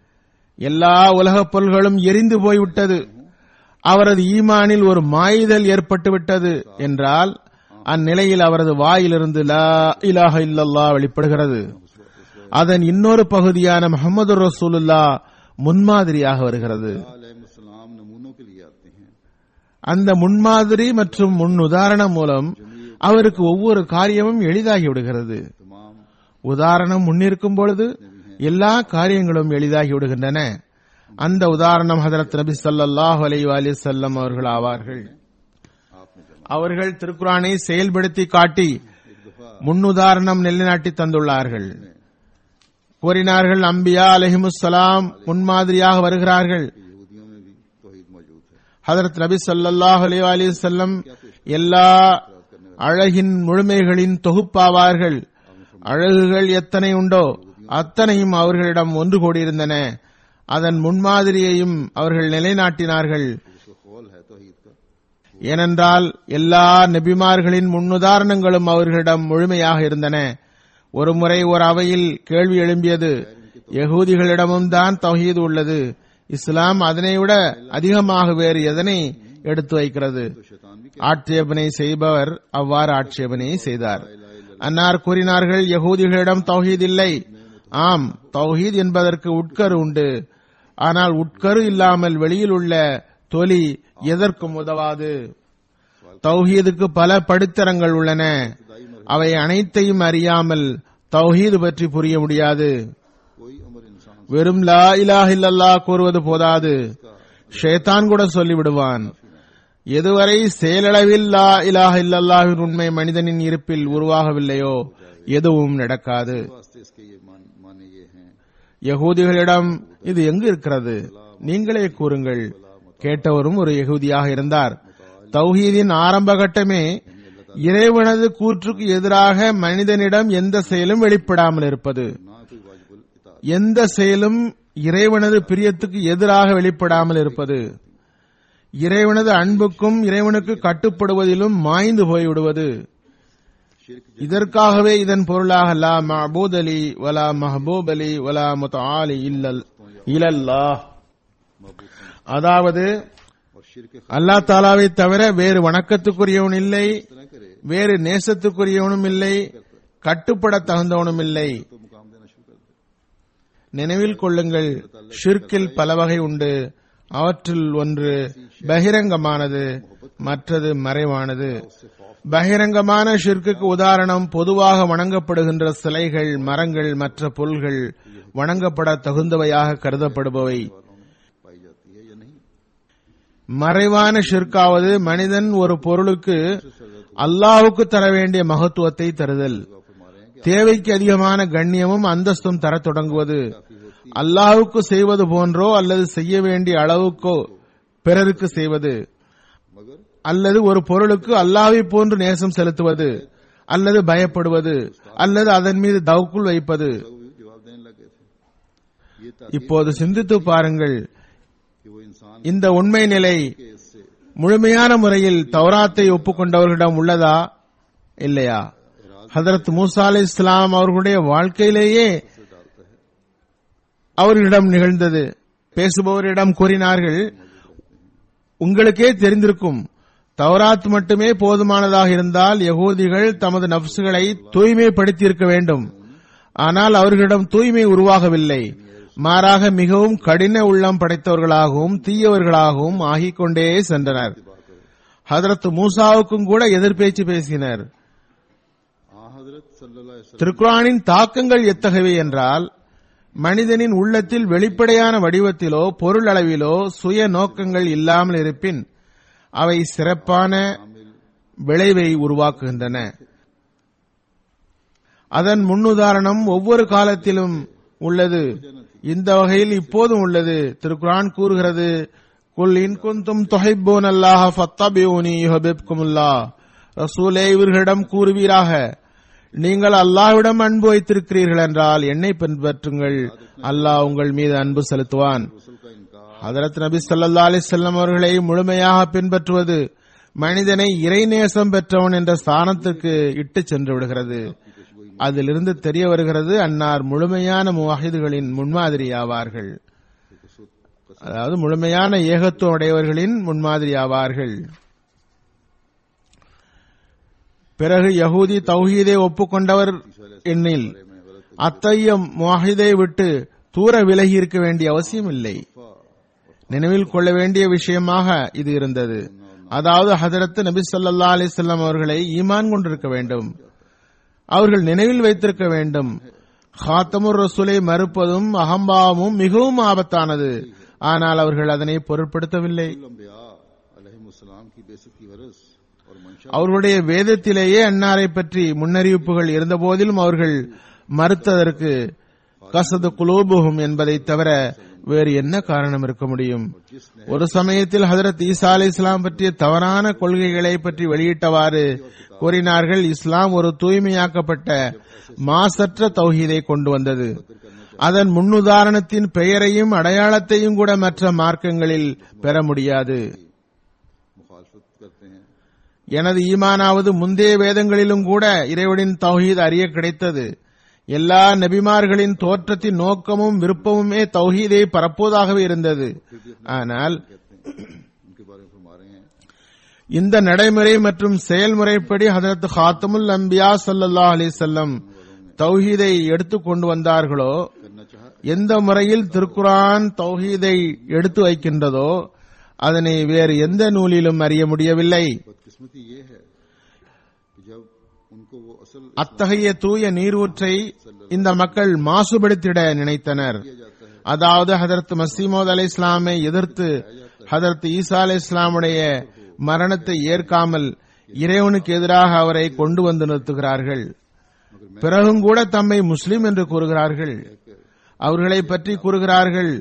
Speaker 2: எல்லா உலகப் பொருள்களும் எரிந்து போய்விட்டது அவரது ஈமானில் ஒரு மாயுதல் ஏற்பட்டுவிட்டது என்றால் அந்நிலையில் அவரது வாயிலிருந்து லா இலாஹ இல்லல்லா வெளிப்படுகிறது அதன் இன்னொரு பகுதியான முகமது ரசூலுல்லா முன்மாதிரியாக வருகிறது
Speaker 1: अलैहिस्सलाम नमूनों के लिए आते हैं
Speaker 2: அந்த முன்மாதிரி மற்றும் முன் உதாரணம் மூலம் அவருக்கு ஒவ்வொரு காரியமும் எளிதாகி விடுகிறது
Speaker 1: तमाम
Speaker 2: உதாரணம் முன்னிருக்கும் பொழுது எல்லா காரியங்களும் எளிதாகி விடுகின்றன அந்த உதாரணம் ஹதரத் நபி ஸல்லல்லாஹு அலைஹி வஸல்லம் அவர்கள் ஆவார்கள்
Speaker 1: आपने जमा
Speaker 2: அவர்கள் திருக்குரானை செயல்படுத்தி காட்டி
Speaker 1: एक दफा
Speaker 2: முன்னுதாரணம் நிலைநாட்டி தந்துள்ளார்கள் கூறினார்கள் அம்பியா அலஹிமுசலாம் முன்மாதிரியாக வருகிறார்கள்
Speaker 1: यहूदियों में भी तौहीद मौजूद है
Speaker 2: ஹதரத் நபி ஸல்லல்லாஹு அலைஹி வஸல்லம் எல்லா அழகின் முழுமைகளின் தொகுப்பாவார்கள் அழகுகள் எத்தனை உண்டோ அத்தனையும் அவர்களிடம் ஒன்று கூடியிருந்தன அதன் முன்மாதிரியையும் அவர்கள் நிலைநாட்டினார்கள்
Speaker 1: उसको कौल है तौहीद का
Speaker 2: ஏனென்றால் எல்லா நபிமார்களின் முன்னுதாரணங்களும் அவர்களிடம் முழுமையாக இருந்தன ஒருமுறை ஒரு அவையில் கேள்வி எழும்பியது யகூதிகளிடமும் தான் தௌஹீது உள்ளது இஸ்லாம் அதனை விட அதிகமாக வேறு எதனை எடுத்து வைக்கிறது
Speaker 1: तो शैतान भी
Speaker 2: ஆட்சேபனை செய்பவர் அவ்வாறு ஆட்சேபனை செய்தார் அன்னார் கூறினார்கள் யகூதிகளிடம் தௌஹீத் இல்லை ஆம் தௌஹீத் என்பதற்கு உட்கரு உண்டு ஆனால் உட்கரு இல்லாமல் வெளியில் உள்ள தொலி எதற்கும் உதவாது தௌஹீதுக்கு பல படித்தரங்கள் உள்ளன அவை அனைத்தையும் அறியாமல் தௌஹீது பற்றி புரிய முடியாது
Speaker 1: कोई अमर इंसान
Speaker 2: வெறும் லா இலாஹ இல்லல்லாஹ் கூறுவது போதாது ஷேத்தான் கூட சொல்லிவிடுவான் எதுவரை செயலளவில் லா இலாஹ இல்லல்லாஹின் உண்மை மனிதனின் இருப்பில் உருவாகவில்லையோ எதுவும் நடக்காது
Speaker 1: वास्ते इसके ये मान, माने ये हैं
Speaker 2: யகூதிகளிடம் இது எங்கு இருக்கிறது நீங்களே கூறுங்கள் கேட்டவரும் ஒரு யகூதியாக இருந்தார் தௌஹீதின் ஆரம்ப கட்டமே இறைவனது கூற்றுக்கு எதிராக மனிதனிடம் எந்த செயலும் வெளிப்படாமல் இருப்பது
Speaker 1: ना कोई वाजिबुल इता
Speaker 2: எந்த செயலும் இறைவனது பிரியத்துக்கு எதிராக வெளிப்படாமல் இருப்பது இறைவனது அன்புக்கும் இறைவனுக்கு கட்டுப்படுவதிலும் மாய்ந்து போய்விடுவது
Speaker 1: शिरक
Speaker 2: இதற்காகவே இதன் பொருளாக லா மஹபூத் அலி வலா மஹபூப் அலி வலா முத்தாலி இல்லல் இலல்லாஹ் அதாவது
Speaker 1: और शिरक
Speaker 2: அல்லாஹ் தாலாவை தவிர வேறு வணக்கத்துக்குரியவன் இல்லை
Speaker 1: तरह करे
Speaker 2: வேறு நேசத்துக்குரியவனும் இல்லை கட்டுப்பட தகுந்தவனும் இல்லை
Speaker 1: तो मुकाम देना शुरू कर दे
Speaker 2: நினைவில் கொள்ளுங்கள் ஷிர்கில் பல வகை உண்டு அவற்றில் ஒன்று பகிரங்கமானது மற்றது மறைவானது பகிரங்கமான ஷிர்க்குக்கு உதாரணம் பொதுவாக வணங்கப்படுகின்ற சிலைகள் மரங்கள் மற்ற பொருள்கள் வணங்கப்பட தகுந்தவையாக கருதப்படுபவை
Speaker 1: पाई जाती है या नहीं
Speaker 2: மறைவான ஷிர்காவது மனிதன் ஒரு பொருளுக்கு அல்லாஹ்வுக்கு தர வேண்டிய மகத்துவத்தை தருதல்
Speaker 1: आप फरमा रहे हैं कि
Speaker 2: தேவைக்கு அதிகமான கண்ணியமும் அந்தஸ்தும் தரத் தொடங்குவது அல்லாஹ்வுக்கு செய்வது போன்றோ அல்லது செய்ய வேண்டிய அளவுக்கோ பிறருக்கு செய்வது
Speaker 1: मगर
Speaker 2: அல்லது ஒரு பொருளுக்கு அல்லாஹ்வை போன்று நேசம் செலுத்துவது அல்லது பயப்படுவது அல்லது அதன் மீது தவக்குள் வைப்பது
Speaker 1: लोग भी जवाब देने लगे थे ये ताकि
Speaker 2: இப்போது சிந்தித்து பாருங்கள்
Speaker 1: कि वो इंसान
Speaker 2: இந்த உண்மை நிலை
Speaker 1: के इससे
Speaker 2: முழுமையான முறையில் தௌராத்தை ஒப்புக்கொண்டவர்களிடம் உள்ளதா இல்லையா ஹதரத் மூசா அலை இஸ்லாம் அவர்களுடைய வாழ்க்கையிலேயே
Speaker 1: डालता है
Speaker 2: அவர்களிடம் நிகழ்ந்தது பேசுபவரிடம் கூறினார்கள் உங்களுக்கே தெரிந்திருக்கும் தௌராத் மட்டுமே போதுமானதாக இருந்தால் யகூதிகள் தமது நப்சுகளை தூய்மைப்படுத்தியிருக்க வேண்டும் ஆனால் அவர்களிடம் தூய்மை உருவாகவில்லை மாறாக மிகவும் கடின உள்ளம் படைத்தவர்களாகவும் தீயவர்களாகவும் ஆகிக் கொண்டே சென்றனர் ஹதரத் மூசாவுக்கும் கூட எதிர்பேச்சு பேசினர்
Speaker 1: आ हजरत सल्लल्लाहु अलैहि वसल्लम
Speaker 2: திருக்குரானின் தாக்கங்கள் எத்தகையவை என்றால் மனிதனின் உள்ளத்தில் வெளிப்படையான வடிவத்திலோ பொருள் அளவிலோ சுய நோக்கங்கள் இல்லாமல் இருப்பின் அவை சிறப்பான விளைவை உருவாக்குகின்றன அதன் முன்னுதாரணம் ஒவ்வொரு காலத்திலும் உள்ளது இந்த வகையில் இப்போதும் உள்ளது திருக்குரான் கூறுகிறது குல் இன் குந்தும் தொஹிப்பூன் அல்லாஹ் ஃபத்தபியூனி யுஹிப்குமுல்லாஹ் ரசூலே இவர்களிடம் கூறுவீராக நீங்கள் அல்லாஹ்விடம் அன்பு வைத்திருக்கிறீர்கள் என்றால் என்னை பின்பற்றுங்கள் அல்லாஹ் உங்கள் மீது அன்பு செலுத்துவான்
Speaker 1: रसूल का इनकार
Speaker 2: ஹதரத் நபி ஸல்லல்லாஹு அலைஹி வஸல்லம் அவர்களை முழுமையாக பின்பற்றுவது மனிதனை இறைநேசம் பெற்றவன் என்ற ஸ்தானத்திற்கு இட்டுச் சென்று விடுகிறது அதிலிருந்து தெரிய வருகிறது அன்னார் முழுமையான முவாஹிதுகளின் முன்மாதிரி ஆவார்கள் அதாவது முழுமையான ஏகத்துவம் உடையவர்களின் முன்மாதிரி ஆவார்கள் பிறகு யகூதி தௌஹீதை ஒப்புக்கொண்டவர் எண்ணில் அத்தகைய முவாஹிதை விட்டு தூர விலகி இருக்க வேண்டிய அவசியம் இல்லை நினைவில் கொள்ள வேண்டிய விஷயமாக இது இருந்தது அதாவது ஹதரத் நபி ஸல்லல்லாஹு அலைஹி வஸல்லம் அவர்களை ஈமான் கொண்டிருக்க வேண்டும் அவர்கள் நினைவில் வைத்திருக்க வேண்டும் ஹாத்தமுர் ரசூலை மறுப்பதும் அகம்பாவமும் மிகவும் ஆபத்தானது ஆனால் அவர்கள் அதனை பொருட்படுத்தவில்லை
Speaker 1: अम्बिया अलैहिस्सलाम की बेसत की वरस और मंशा
Speaker 2: அவர்களுடைய வேதத்திலேயே அன்னாரை பற்றி முன்னறிவிப்புகள் இருந்தபோதிலும் அவர்கள் மறுத்ததற்கு கசது குலூபுகும் என்பதை தவிர வேறு என்ன காரணம் இருக்க முடியும் ஒரு சமயத்தில் ஹதரத் ஈசா அலி இஸ்லாம் பற்றிய தவறான கொள்கைகளை பற்றி வெளியிட்டவாறு கூறினார்கள் இஸ்லாம் ஒரு தூய்மையாக்கப்பட்ட மாசற்ற தௌஹீதை கொண்டு வந்தது அதன் முன்னுதாரணத்தின் பெயரையும் அடையாளத்தையும் கூட மற்ற மார்க்கங்களில் பெற முடியாது
Speaker 1: मुखालफत करते हैं
Speaker 2: எனது ஈமானாவது முந்தைய வேதங்களிலும் கூட இறைவனின் தௌஹீத் அறிய கிடைத்தது எல்லா நபிமார்களின் தோற்றத்தின் நோக்கமும் விருப்பமுமே தௌஹீதை பரப்புவதாகவே இருந்தது ஆனால்
Speaker 1: उनके बारे में फरमा रहे हैं
Speaker 2: இந்த நடைமுறை மற்றும் செயல்முறைப்படி ஹதரத் ஹாத்தமுல் அம்பியா ஸல்லல்லாஹு அலைஹி வஸல்லம் தௌஹீதை எடுத்துக் கொண்டு வந்தார்களோ
Speaker 1: करना चाह
Speaker 2: எந்த முறையில் திருக்குரான் தௌஹீதை எடுத்து வைக்கின்றதோ அதனை வேறு எந்த நூலிலும் அறிய முடியவில்லை
Speaker 1: बदकिस्मती ये है कि जब उनको वो असल
Speaker 2: அத்தகைய தூய நீரூற்றை இந்த மக்கள் மாசுபடுத்திட நினைத்தனர் அதாவது ஹதரத் மசீமோத் அலை இஸ்லாமை எதிர்த்து ஹதரத் ஈசா அலை இஸ்லாமுடைய மரணத்தை ஏற்காமல் இறைவனுக்கு எதிராக அவரை கொண்டு வந்து நிறுத்துகிறார்கள் பிறகும் கூட தம்மை முஸ்லிம் என்று கூறுகிறார்கள் அவர்களை பற்றி கூறுகிறார்கள்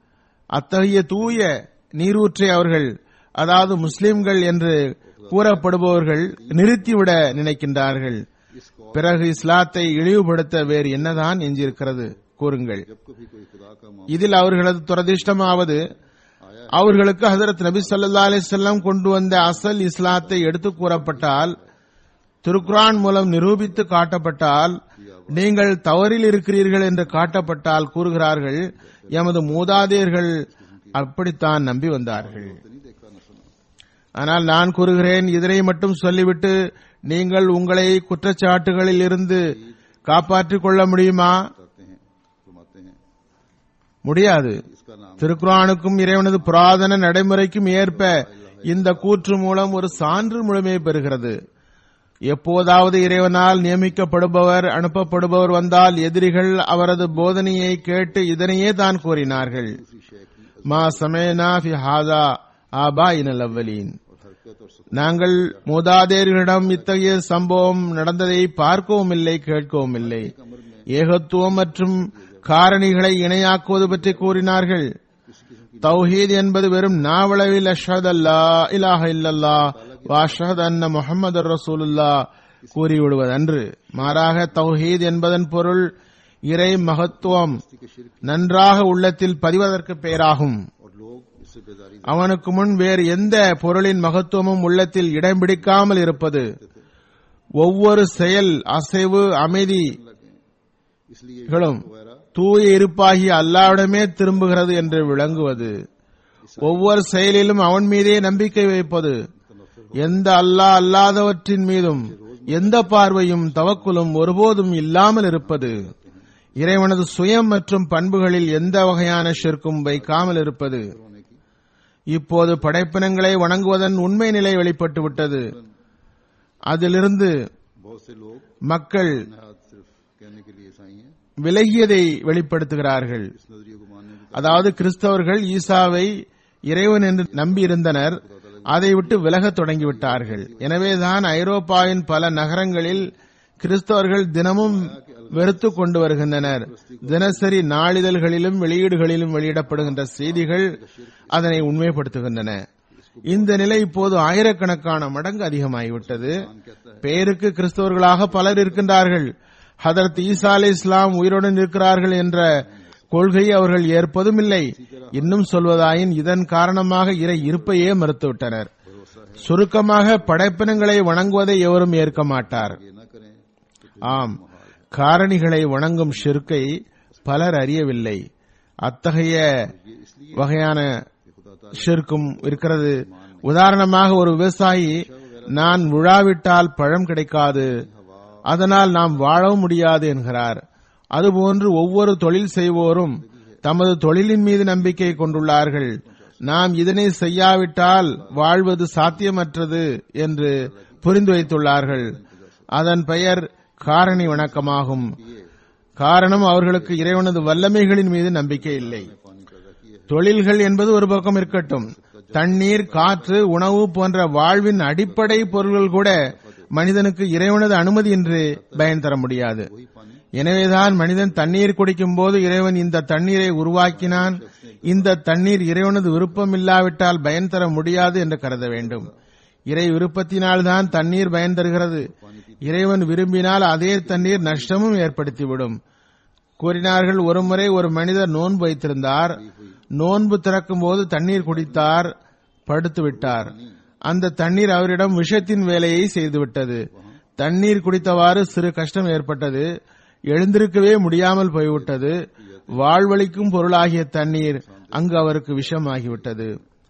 Speaker 2: அத்தகைய தூய நீரூற்றை அவர்கள் அதாவது முஸ்லிம்கள் என்று கூறப்படுபவர்கள் நிறுத்திவிட நினைக்கின்றார்கள் பிறகு இஸ்லாத்தை இழிவுபடுத்த வேறு என்னதான் எஞ்சியிருக்கிறது கூறுங்கள்
Speaker 1: जब कभी कोई खुदा का मामला
Speaker 2: இதில் அவர்களது துரதிர்ஷ்டமாவது அவர்களுக்கு ஹசரத் நபி ஸல்லல்லாஹு அலைஹி வஸல்லம் கொண்டு வந்த அசல் இஸ்லாத்தை எடுத்து கூறப்பட்டால் திருக்குரான் மூலம் நிரூபித்து காட்டப்பட்டால் நீங்கள் தவறில் இருக்கிறீர்கள் என்று காட்டப்பட்டால் கூறுகிறார்கள் எமது மூதாதையர்கள் அப்படித்தான் நம்பி வந்தார்கள்
Speaker 1: नहीं देखा न सुना
Speaker 2: ஆனால் நான் கூறுகிறேன் இதனை மட்டும் சொல்லிவிட்டு நீங்கள் உங்களை குற்றச்சாட்டுகளில் இருந்து காப்பாற்றிக் கொள்ள முடியுமா
Speaker 1: करते हैं फरमाते हैं
Speaker 2: முடியாது
Speaker 1: इसका नाम
Speaker 2: திருக்குரானுக்கும் இறைவனது புராதன நடைமுறைக்கும் ஏற்ப இந்த கூற்று மூலம் ஒரு சான்று முழுமை பெறுகிறது எப்போதாவது இறைவனால் நியமிக்கப்படுபவர் அனுப்பப்படுபவர் வந்தால் எதிரிகள் அவரது போதனையை கேட்டு இதனையே தான் கூறினார்கள்
Speaker 1: किसी शय की
Speaker 2: மா சமேனா ஃபி ஹாதா ஆபா இனல் அவ்வலீன்
Speaker 1: और हरकत और सुकून
Speaker 2: நாங்கள் மூதாதையர்களிடம் இத்தகைய சம்பவம் நடந்ததை பார்க்கவும் இல்லை கேட்கவும் இல்லை ஏகத்துவம் மற்றும் காரணிகளை இணையாக்குவது பற்றி கூறினார்கள் தௌஹீத் என்பது வெறும் நாவளவில் அஷ்ஹத் அல்லா இலாஹ இல்லல்லா வாஷஹத் அன்ன முஹம்மது ரசூலுல்லா கூறிவிடுவதன்று மாறாக தௌஹீத் என்பதன் பொருள் இறை மகத்துவம்
Speaker 1: के शिरक
Speaker 2: நன்றாக உள்ளத்தில் பதிவதற்கு பெயராகும்
Speaker 1: और लोग इससे बेदारी
Speaker 2: அவனுக்கு முன் வேறு எந்த பொருளின் மகத்துவமும் உள்ளத்தில் இடம் பிடிக்காமல் இருப்பது ஒவ்வொரு செயல் அசைவு அமைதி
Speaker 1: लगे इसलिए
Speaker 2: களும்
Speaker 1: वगैरह
Speaker 2: தூய இருப்பாகி அல்லாவிடமே திரும்புகிறது என்று விளங்குவது ஒவ்வொரு செயலிலும் அவன் மீதே நம்பிக்கை வைப்பது எந்த அல்லாஹ் அல்லாதவற்றின் மீதும் எந்த பார்வையும் தவக்குலும் ஒருபோதும் இல்லாமல் இருப்பது இறைவனது சுயம் மற்றும் பண்புகளில் எந்த வகையான ஷிர்க்கும் வைக்காமல் இருப்பது
Speaker 1: होने की
Speaker 2: இப்போது படைப்பினங்களை வணங்குவதன் உண்மை நிலை வெளிப்பட்டு விட்டது அதிலிருந்து
Speaker 1: बहुत से लोग
Speaker 2: மக்கள்
Speaker 1: नहात सिर्फ कहने के लिए ईसाई हैं
Speaker 2: விலகியதை வெளிப்படுத்துகிறார்கள்
Speaker 1: इस नजरिए को मानने की
Speaker 2: அதாவது கிறிஸ்தவர்கள் ஈசாவை இறைவன் என்று நம்பியிருந்தனர் அதை விட்டு விலகத் தொடங்கிவிட்டார்கள் எனவேதான் ஐரோப்பாவின் பல நகரங்களில் கிறிஸ்தவர்கள் தினமும் வெறுத்து கொண்டு வருகின்றனர் தினசரி நாளிதழ்களிலும் வெளியீடுகளிலும் வெளியிடப்படுகின்ற செய்திகள் அதனை உண்மைப்படுத்துகின்றன இந்த நிலை இப்போது ஆயிரக்கணக்கான மடங்கு அதிகமாகிவிட்டது பெயருக்கு கிறிஸ்தவர்களாக பலர் இருக்கின்றார்கள் ஹதரத் ஈசா அலை இஸ்லாம் உயிருடன் இருக்கிறார்கள் என்ற கொள்கையை அவர்கள் ஏற்பதும் இல்லை இன்னும் சொல்வதாயின் இதன் காரணமாக இறை இருப்பையே மறுத்துவிட்டனர் சுருக்கமாக படைப்பினங்களை வணங்குவதை எவரும் ஏற்க மாட்டார்
Speaker 1: ये न करें
Speaker 2: ஆம் காரணிகளை வணங்கும் ஷிர்கை பலர் அறியவில்லை அத்தகைய வகையான ஷிர்க்கும் இருக்கிறது உதாரணமாக ஒரு விவசாயி நான் விழாவிட்டால் பழம் கிடைக்காது அதனால் நாம் வாழவும் முடியாது என்கிறார் அதுபோன்று ஒவ்வொரு தொழில் செய்வோரும் தமது தொழிலின் மீது நம்பிக்கை கொண்டுள்ளார்கள் நாம் இதனை செய்யாவிட்டால் வாழ்வது சாத்தியமற்றது என்று புரிந்து வைத்துள்ளார்கள் அதன் பெயர் காரணி வணக்கமாகும் காரணம் அவர்களுக்கு இறைவனது வல்லமைகளின் மீது நம்பிக்கை இல்லை தொழில்கள் என்பது ஒரு பக்கம் இருக்கட்டும் தண்ணீர் காற்று உணவு போன்ற வாழ்வின் அடிப்படை பொருள்கள் கூட மனிதனுக்கு இறைவனது அனுமதியின்றி பயன் தர முடியாது எனவேதான் மனிதன் தண்ணீர் குடிக்கும் போது இறைவன் இந்த தண்ணீரை உருவாக்கினான் இந்த தண்ணீர் இறைவனது விருப்பம் இல்லாவிட்டால் பயன் தர முடியாது என்று கருத வேண்டும் இறை விருப்பத்தினால்தான் தண்ணீர் பயன் தருகிறது இறைவன் விரும்பினால் அதே தண்ணீர் நஷ்டமும் ஏற்படுத்திவிடும் கூறினார்கள் ஒருமுறை ஒரு மனிதர் நோன்பு வைத்திருந்தார் நோன்பு திறக்கும் போது தண்ணீர் குடித்தார் படுத்து விட்டார் அந்த தண்ணீர் அவரிடம் விஷத்தின் வேலையை செய்துவிட்டது தண்ணீர் குடித்தவாறு சிறு கஷ்டம் ஏற்பட்டது எழுந்திருக்கவே முடியாமல் போய்விட்டது வாழ்வழிக்கும் பொருளாகிய தண்ணீர் அங்கு அவருக்கு விஷமாகிவிட்டது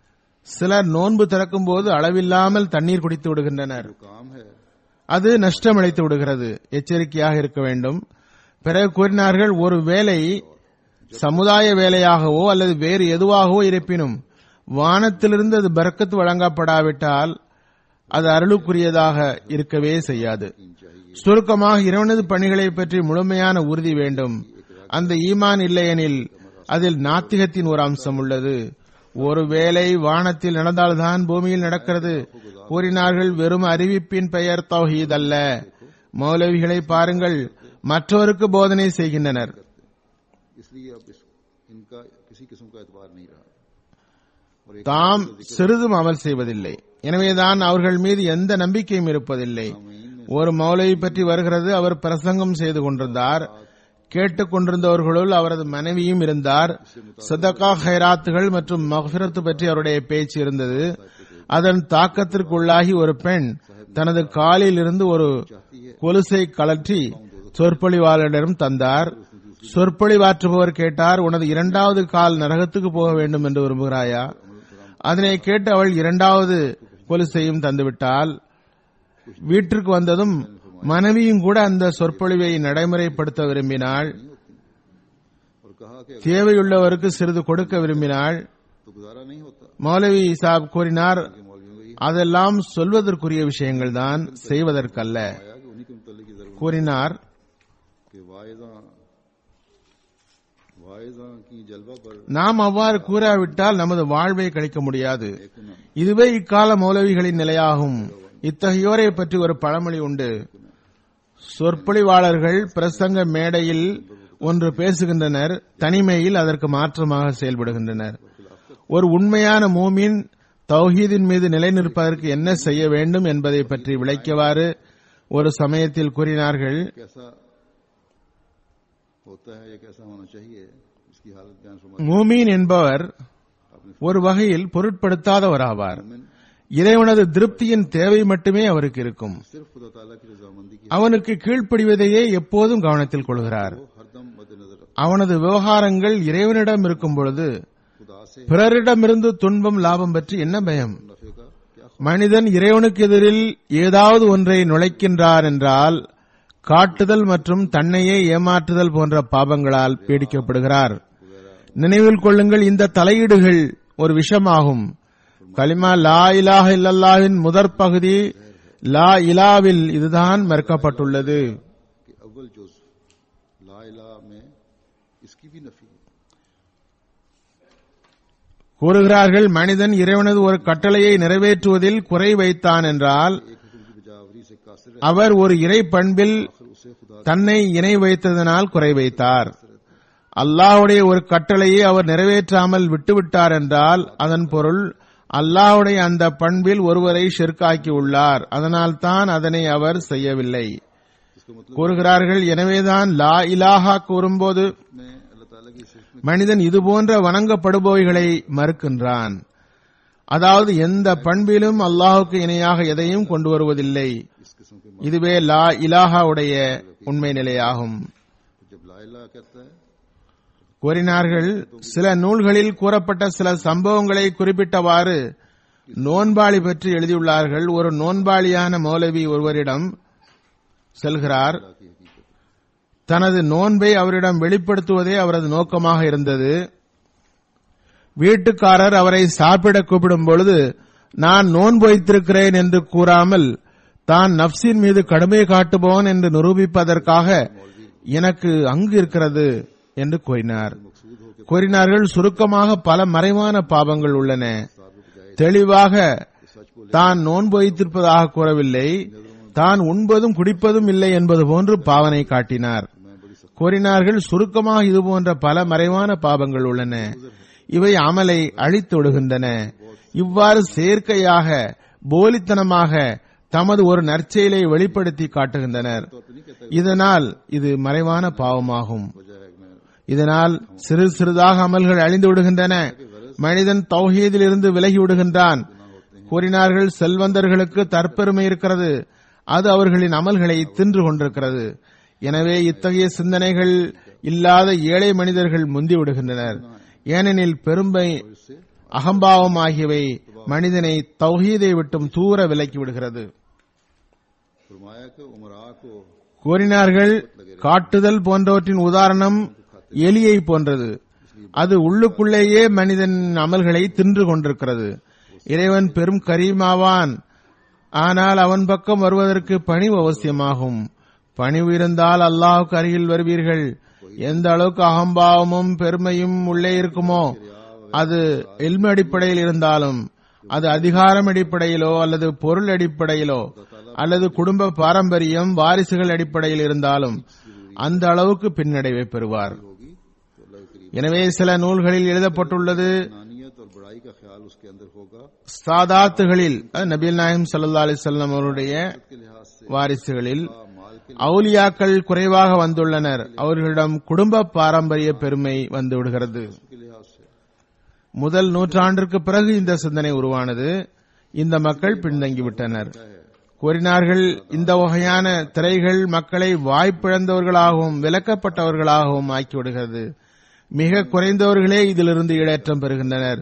Speaker 2: சிலர் நோன்பு திறக்கும் போது அளவில்லாமல் தண்ணீர் குடித்து விடுகின்றனர்
Speaker 1: काम है
Speaker 2: அது நஷ்டம் அளித்து விடுகிறது எச்சரிக்கையாக இருக்க வேண்டும் பிறகு கூறினார்கள் ஒரு வேலை சமுதாய வேலையாகவோ அல்லது வேறு எதுவாகவோ இருப்பினும் வானத்திலிருந்து அது பறக்கத்து வழங்கப்படாவிட்டால் அது அருளுக்குரியதாக இருக்கவே செய்யாது சுருக்கமாக இறைவனது பணிகளை பற்றி முழுமையான உறுதி வேண்டும் அந்த ஈமான் இல்லையெனில் அதில் நாத்திகத்தின் ஒரு அம்சம் உள்ளது ஒருவேளை வானத்தில் நடந்தால்தான் பூமியில் நடக்கிறது கூறினார்கள் வெறும் அறிவிப்பின் பெயர் தௌஹீத் அல்ல மௌலவிகளை பாருங்கள் மற்றவருக்கு போதனை செய்கின்றனர்
Speaker 1: इसलिए अब इस, इनका किसी किस्म का एतबार नहीं रहा और एक
Speaker 2: தாம் சிறிதும் அமல் செய்வதில்லை எனவேதான் அவர்கள் மீது எந்த நம்பிக்கையும் இருப்பதில்லை ஒரு மௌலவி பற்றி வருகிறது அவர் பிரசங்கம் செய்து கொண்டிருந்தார் கேட்டுக் கொண்டிருந்தவர்களுள் அவரது மனைவியும் இருந்தார் சதகா ஹைராத்துகள் மற்றும் மஃபிரத்து பற்றி அவருடைய பேச்சு இருந்தது அதன் தாக்கத்திற்குள்ளாகி ஒரு பெண் தனது காலில் இருந்து ஒரு கொலுசை கலற்றி சொற்பொழிவாளரிடம் தந்தார் சொற்பொழிவாற்றுபவர் கேட்டார் உனது இரண்டாவது கால் நரகத்துக்கு போக வேண்டும் என்று விரும்புகிறாயா அதனை கேட்டு அவள் இரண்டாவது கொலுசையும் தந்துவிட்டால் வீட்டிற்கு வந்ததும் மனைவியும் கூட அந்த சொற்பொழிவை நடைமுறைப்படுத்த விரும்பினாள்
Speaker 1: और कहा कि
Speaker 2: தேவையுள்ளவருக்கு சிறிது கொடுக்க விரும்பினாள்
Speaker 1: तो गुजारा नहीं होता
Speaker 2: மௌலவி சாப் கூறினார்
Speaker 1: कि मौलवियों को ये
Speaker 2: அதெல்லாம் சொல்வதற்குரிய விஷயங்கள் தான் செய்வதற்கல்ல
Speaker 1: आया कि उन्हीं के मुतल्लिक की जरूरत
Speaker 2: கூறினார்
Speaker 1: कि वायदा वायदा की जलवा पर
Speaker 2: நாம் அவ்வாறு கூறாவிட்டால் நமது வாழ்வை கழிக்க முடியாது
Speaker 1: एक न
Speaker 2: இதுவே இக்கால மௌலவிகளின் நிலையாகும் இத்தகையோரை பற்றி ஒரு பழமொழி உண்டு சொற்பொழிவாளர்கள் பிரசங்க மேடையில் ஒன்று பேசுகின்றனர் தனிமையில் அதற்கு மாற்றமாக செயல்படுகின்றனர் ஒரு உண்மையான மூமின் தௌஹீதின் மீது நிலை நிற்பதற்கு என்ன செய்ய வேண்டும் என்பதை பற்றி விளக்கியவாறு ஒரு சமயத்தில் கூறினார்கள்
Speaker 1: कैसा होता है या कैसा होना चाहिए इसकी हालत बयान फरमा
Speaker 2: மூமீன் என்பவர் ஒரு வகையில் பொருட்படுத்தாதவர் ஆவார் இறைவனது திருப்தியின் தேவை மட்டுமே அவருக்கு இருக்கும்
Speaker 1: सिर्फ खुदा ताला की रजामंदी की
Speaker 2: அவனுக்கு கீழ்ப்படிவதையே எப்போதும் கவனத்தில் கொள்கிறார்
Speaker 1: हरदम मद्देनजर रख
Speaker 2: அவனது விவகாரங்கள் இறைவனிடம் இருக்கும் பொழுது
Speaker 1: खुदा से से
Speaker 2: பிறரிடமிருந்து துன்பம் லாபம் பற்றி என்ன பயம்
Speaker 1: नफे का क्या
Speaker 2: மனிதன் இறைவனுக்கு எதிரில் ஏதாவது ஒன்றை நுழைக்கின்றார் என்றால் காட்டுதல் மற்றும் தன்னையே ஏமாற்றுதல் போன்ற பாவங்களால் பீடிக்கப்படுகிறார் நினைவில் கொள்ளுங்கள் இந்த தலையீடுகள் ஒரு விஷமாகும் கலிமா லா இலாஹ இல்லல்லாஹின் முதற் பகுதி லா இலாவில் இதுதான் மறுக்கப்பட்டுள்ளது
Speaker 1: कि अव्वल जुज ला इला में इसकी भी नफी है
Speaker 2: கூறுகிறார்கள் மனிதன் இறைவனது ஒரு கட்டளையை நிறைவேற்றுவதில் குறை வைத்தான் என்றால்
Speaker 1: एक हुक्म की बजावरी से कासिर है
Speaker 2: அவர் ஒரு இறை பண்பில்
Speaker 1: आखिर उसे खुदा
Speaker 2: தன்னை இணை வைத்ததனால் குறை வைத்தார் அல்லாஹ்வுடைய ஒரு கட்டளையை அவர் நிறைவேற்றாமல் விட்டுவிட்டார் என்றால் அதன் பொருள் அல்லாஹ்வுடைய அந்த பண்பில் ஒருவரை ஷிர்காக்கி உள்ளார் அதனால் தான் அதனை அவர் செய்யவில்லை
Speaker 1: इसका मतलब
Speaker 2: கூறுகிறார்கள் எனவேதான் லா இலாஹா கூறும்போது
Speaker 1: में अल्लाह ताला की सिर्फ में
Speaker 2: மனிதன் இதுபோன்ற வணங்கப்படுபவைகளை மறுக்கின்றான் அதாவது எந்த பண்பிலும் அல்லாஹுக்கு இணையாக எதையும் கொண்டு வருவதில்லை
Speaker 1: इस किस्म के
Speaker 2: இதுவே லா இலாஹாவுடைய உண்மை நிலையாகும்
Speaker 1: तो जब ला इला कहता है
Speaker 2: கூறினார்கள் சில நூல்களில் கூறப்பட்ட சில சம்பவங்களை குறிப்பிட்டவாறு நோன்பாளி பற்றி எழுதியுள்ளார்கள் ஒரு நோன்பாளியான மௌலவி ஒருவரிடம் செல்கிறார்
Speaker 1: अल्लाह की हकीकत
Speaker 2: தனது நோன்பை அவரிடம் வெளிப்படுத்துவதே அவரது நோக்கமாக இருந்தது வீட்டுக்காரர் அவரை சாப்பிட கூப்பிடும் பொழுது நான் நோன்பு வைத்திருக்கிறேன் என்று கூறாமல் தான் நப்சின் மீது கடுமை காட்டுபவன் என்று நிரூபிப்பதற்காக எனக்கு அங்கு இருக்கிறது என்று கூறினார்
Speaker 1: मकसूद हो के
Speaker 2: கூறினார்கள் சுருக்கமாக பல மறைவான பாவங்கள் உள்ளன
Speaker 1: साहब बजाय
Speaker 2: தெளிவாக
Speaker 1: सच बोले
Speaker 2: தான் நோன்பு வைத்திருப்பதாக கூறவில்லை தான் உண்பதும் குடிப்பதும் இல்லை என்பது போன்று பாவனை காட்டினார்
Speaker 1: मैं बड़ी सख्त
Speaker 2: கூறினார்கள் சுருக்கமாக இது போன்ற பல மறைவான பாவங்கள் உள்ளன இவை அமலை அழித்து விடுகின்றன இவ்வாறு செயற்கையாக போலித்தனமாக தமது ஒரு நற்செயலை வெளிப்படுத்தி காட்டுகின்றனர்
Speaker 1: तौर पे नहीं कहता
Speaker 2: இதனால் இது மறைவான பாவமாகும்
Speaker 1: वजह है कि मैं
Speaker 2: இதனால் சிறு சிறிதாக அமல்கள் அழிந்து விடுகின்றன மனிதன் தௌஹீதில் இருந்து விலகி விடுகின்றான் கூறினார்கள் செல்வந்தர்களுக்கு தற்பெருமை இருக்கிறது அது அவர்களின் அமல்களை தின்று கொண்டிருக்கிறது எனவே இத்தகைய சிந்தனைகள் இல்லாத ஏழை மனிதர்கள் முந்தி விடுகின்றனர் ஏனெனில் பெருமை அகம்பாவம் ஆகியவை மனிதனை தௌஹீதை விட்டும் தூர விலக்கி விடுகிறது
Speaker 1: फरमाया कि उमरा को
Speaker 2: கூறினார்கள் காட்டுதல் போன்றவற்றின் உதாரணம் எலியை போன்றது அது உள்ளுக்குள்ளேயே மனிதன் அமல்களை தின்று கொண்டிருக்கிறது இறைவன் பெரும் கரீமாவான் ஆனால் அவன் பக்கம் வருவதற்கு பணிவு அவசியமாகும் பணிவு இருந்தால் அல்லாஹ்வுக்கு அருகில் வருவீர்கள் எந்த அளவுக்கு அகம்பாவமும் பெருமையும் உள்ளே இருக்குமோ அது எல்ம அடிப்படையில் இருந்தாலும் அது அதிகாரம் அடிப்படையிலோ அல்லது பொருள் அடிப்படையிலோ அல்லது குடும்ப பாரம்பரியம் வாரிசுகள் அடிப்படையில் இருந்தாலும் அந்த அளவுக்கு பின்னடைவை பெறுவார்
Speaker 1: होगी तो अल्लाह के करीब
Speaker 2: எனவே சில நூல்களில் எழுதப்பட்டுள்ளது
Speaker 1: नानियत और बड़ाई का ख्याल उसके अंदर होगा
Speaker 2: சாதாத்துகளில் அஹ், நபிகள் நாயகம் ஸல்லல்லாஹு அலைஹி வஸல்லம் அவருடைய
Speaker 1: के लिहाज से
Speaker 2: வாரிசுகளில்
Speaker 1: माल के
Speaker 2: அவுலியாக்கள் குறைவாக வந்துள்ளனர் அவர்களிடம் குடும்ப பாரம்பரிய பெருமை வந்து விடுகிறது
Speaker 1: के लिहाज से
Speaker 2: முதல் நூற்றாண்டிற்கு பிறகு இந்த சிந்தனை உருவானது இந்த மக்கள் பின்தங்கிவிட்டனர் கூறினார்கள் இந்த வகையான திரைகள் மக்களை வாய்ப்பிழந்தவர்களாகவும் விலக்கப்பட்டவர்களாகவும் ஆக்கிவிடுகிறது மிக குறைந்தவர்களே இதிலிருந்து ஈடேற்றம் பெறுகின்றனர்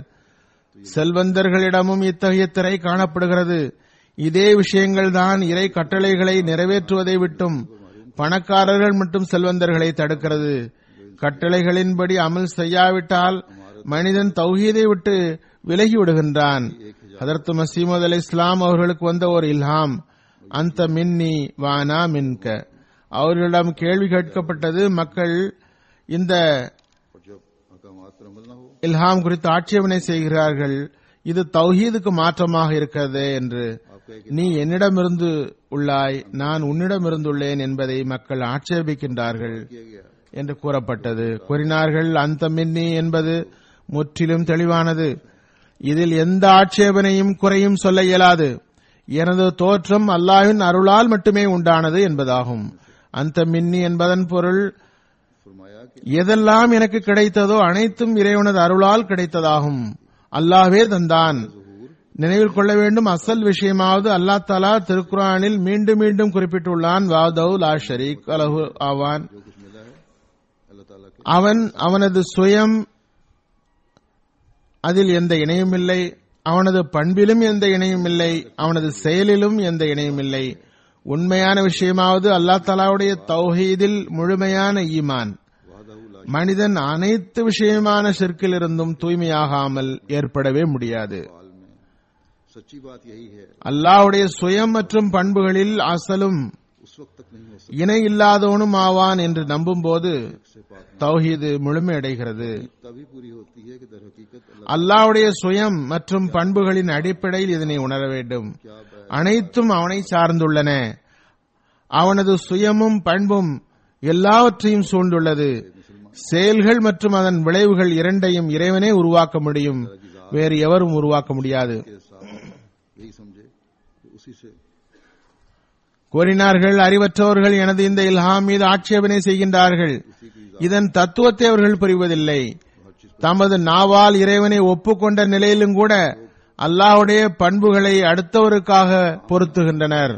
Speaker 2: செல்வந்தர்களிடமும் இத்தகைய திரை காணப்படுகிறது இதே விஷயங்கள் தான் இறை கட்டளைகளை நிறைவேற்றுவதை விட்டும் பணக்காரர்கள் மற்றும் செல்வந்தர்களை தடுக்கிறது கட்டளைகளின்படி அமல் செய்யாவிட்டால் மனிதன் தௌஹீதை விட்டு விலகி விடுகின்றான் ஹதரத் மசீமது அலி இஸ்லாம் அவர்களுக்கு வந்த ஒரு இல்ஹாம் அந்த மின்னி வானா மின்க அவர்களிடம் கேள்வி கேட்கப்பட்டது மக்கள் இந்த
Speaker 1: और जब अहकामात पर अमल न हो
Speaker 2: இல்ஹாம் குறித்து ஆட்சேபனை செய்கிறார்கள் இது தௌஹீதுக்கு மாற்றமாக இருக்கிறது என்று
Speaker 1: आपका एक
Speaker 2: நீ என்னிடமிருந்து உள்ளாய் நான் உன்னிடமிருந்துள்ளேன் என்பதை மக்கள் ஆட்சேபிக்கின்றார்கள்
Speaker 1: किया गया
Speaker 2: என்று கூறப்பட்டது கூறினார்கள் அந்த மின்னி என்பது முற்றிலும் தெளிவானது இதில் எந்த ஆட்சேபனையும் குறையும் சொல்ல இயலாது எனது தோற்றம் அல்லாஹ்வின் அருளால் மட்டுமே உண்டானது என்பதாகும் அந்த மின்னி என்பதன் பொருள்
Speaker 1: फरमाया कि
Speaker 2: எதெல்லாம் எனக்கு கிடைத்ததோ அனைத்தும் இறைவனது அருளால் கிடைத்ததாகும் அல்லாஹ்வே தந்தான் நினைவில் கொள்ள வேண்டும் அசல் விஷயமாவது அல்லாஹ் தலா திருக்குரானில் மீண்டும் மீண்டும் குறிப்பிட்டுள்ளான் வாதவ் லா ஷரீக் அலஹு ஆவான்
Speaker 1: जो कुछ मिला है अल्लाह ताला के
Speaker 2: அவன் அவனது சுயம் அதில் எந்த இணையும் இல்லை அவனது பண்பிலும் எந்த இணையும் இல்லை அவனது செயலிலும் எந்த இணையும் இல்லை உண்மையான விஷயமாவது அல்லா தலாவுடைய தௌஹீதில் முழுமையான ஈமான் மனிதன் அனைத்து விஷயமான ஷிர்க்கிலிருந்தும் தூய்மையாகாமல் ஏற்படவே முடியாது
Speaker 1: हाल में सच्ची बात यही है
Speaker 2: அல்லாஹ்வுடைய சுயம் மற்றும் பண்புகளில் அசலும்
Speaker 1: उस वक्त तक नहीं हो
Speaker 2: இணை இல்லாதவனும் ஆவான் என்று நம்பும்போது
Speaker 1: सकते पाक
Speaker 2: தௌஹீது முழுமையடைகிறது
Speaker 1: तभी पूरी होती है कि दर हकीकत अल्लाह
Speaker 2: அல்லாஹ்வுடைய சுயம் மற்றும் பண்புகளின் அடிப்படையில் இதனை உணர வேண்டும்
Speaker 1: क्या बै-
Speaker 2: அனைத்தும் அவனை சார்ந்துள்ளன அவனது சுயமும் பண்பும் எல்லாவற்றையும் சூழ்ந்துள்ளது செயல்கள் மற்றும் அதன் விளைவுகள் இரண்டையும் இறைவனே உருவாக்க முடியும் வேறு எவரும் உருவாக்க முடியாது
Speaker 1: के साथ यही समझे कि उसी से
Speaker 2: கூறினார்கள் அறிவற்றவர்கள் எனது இந்த இல்ஹாம் மீது ஆட்சேபனை செய்கின்றார்கள் இதன் தத்துவத்தை அவர்கள் புரிவதில்லை தமது நாவால் இறைவனை ஒப்புக்கொண்ட நிலையிலும் கூட அல்லாஹ்வுடைய பண்புகளை அடுத்தவருக்காக பொருத்துகின்றனர்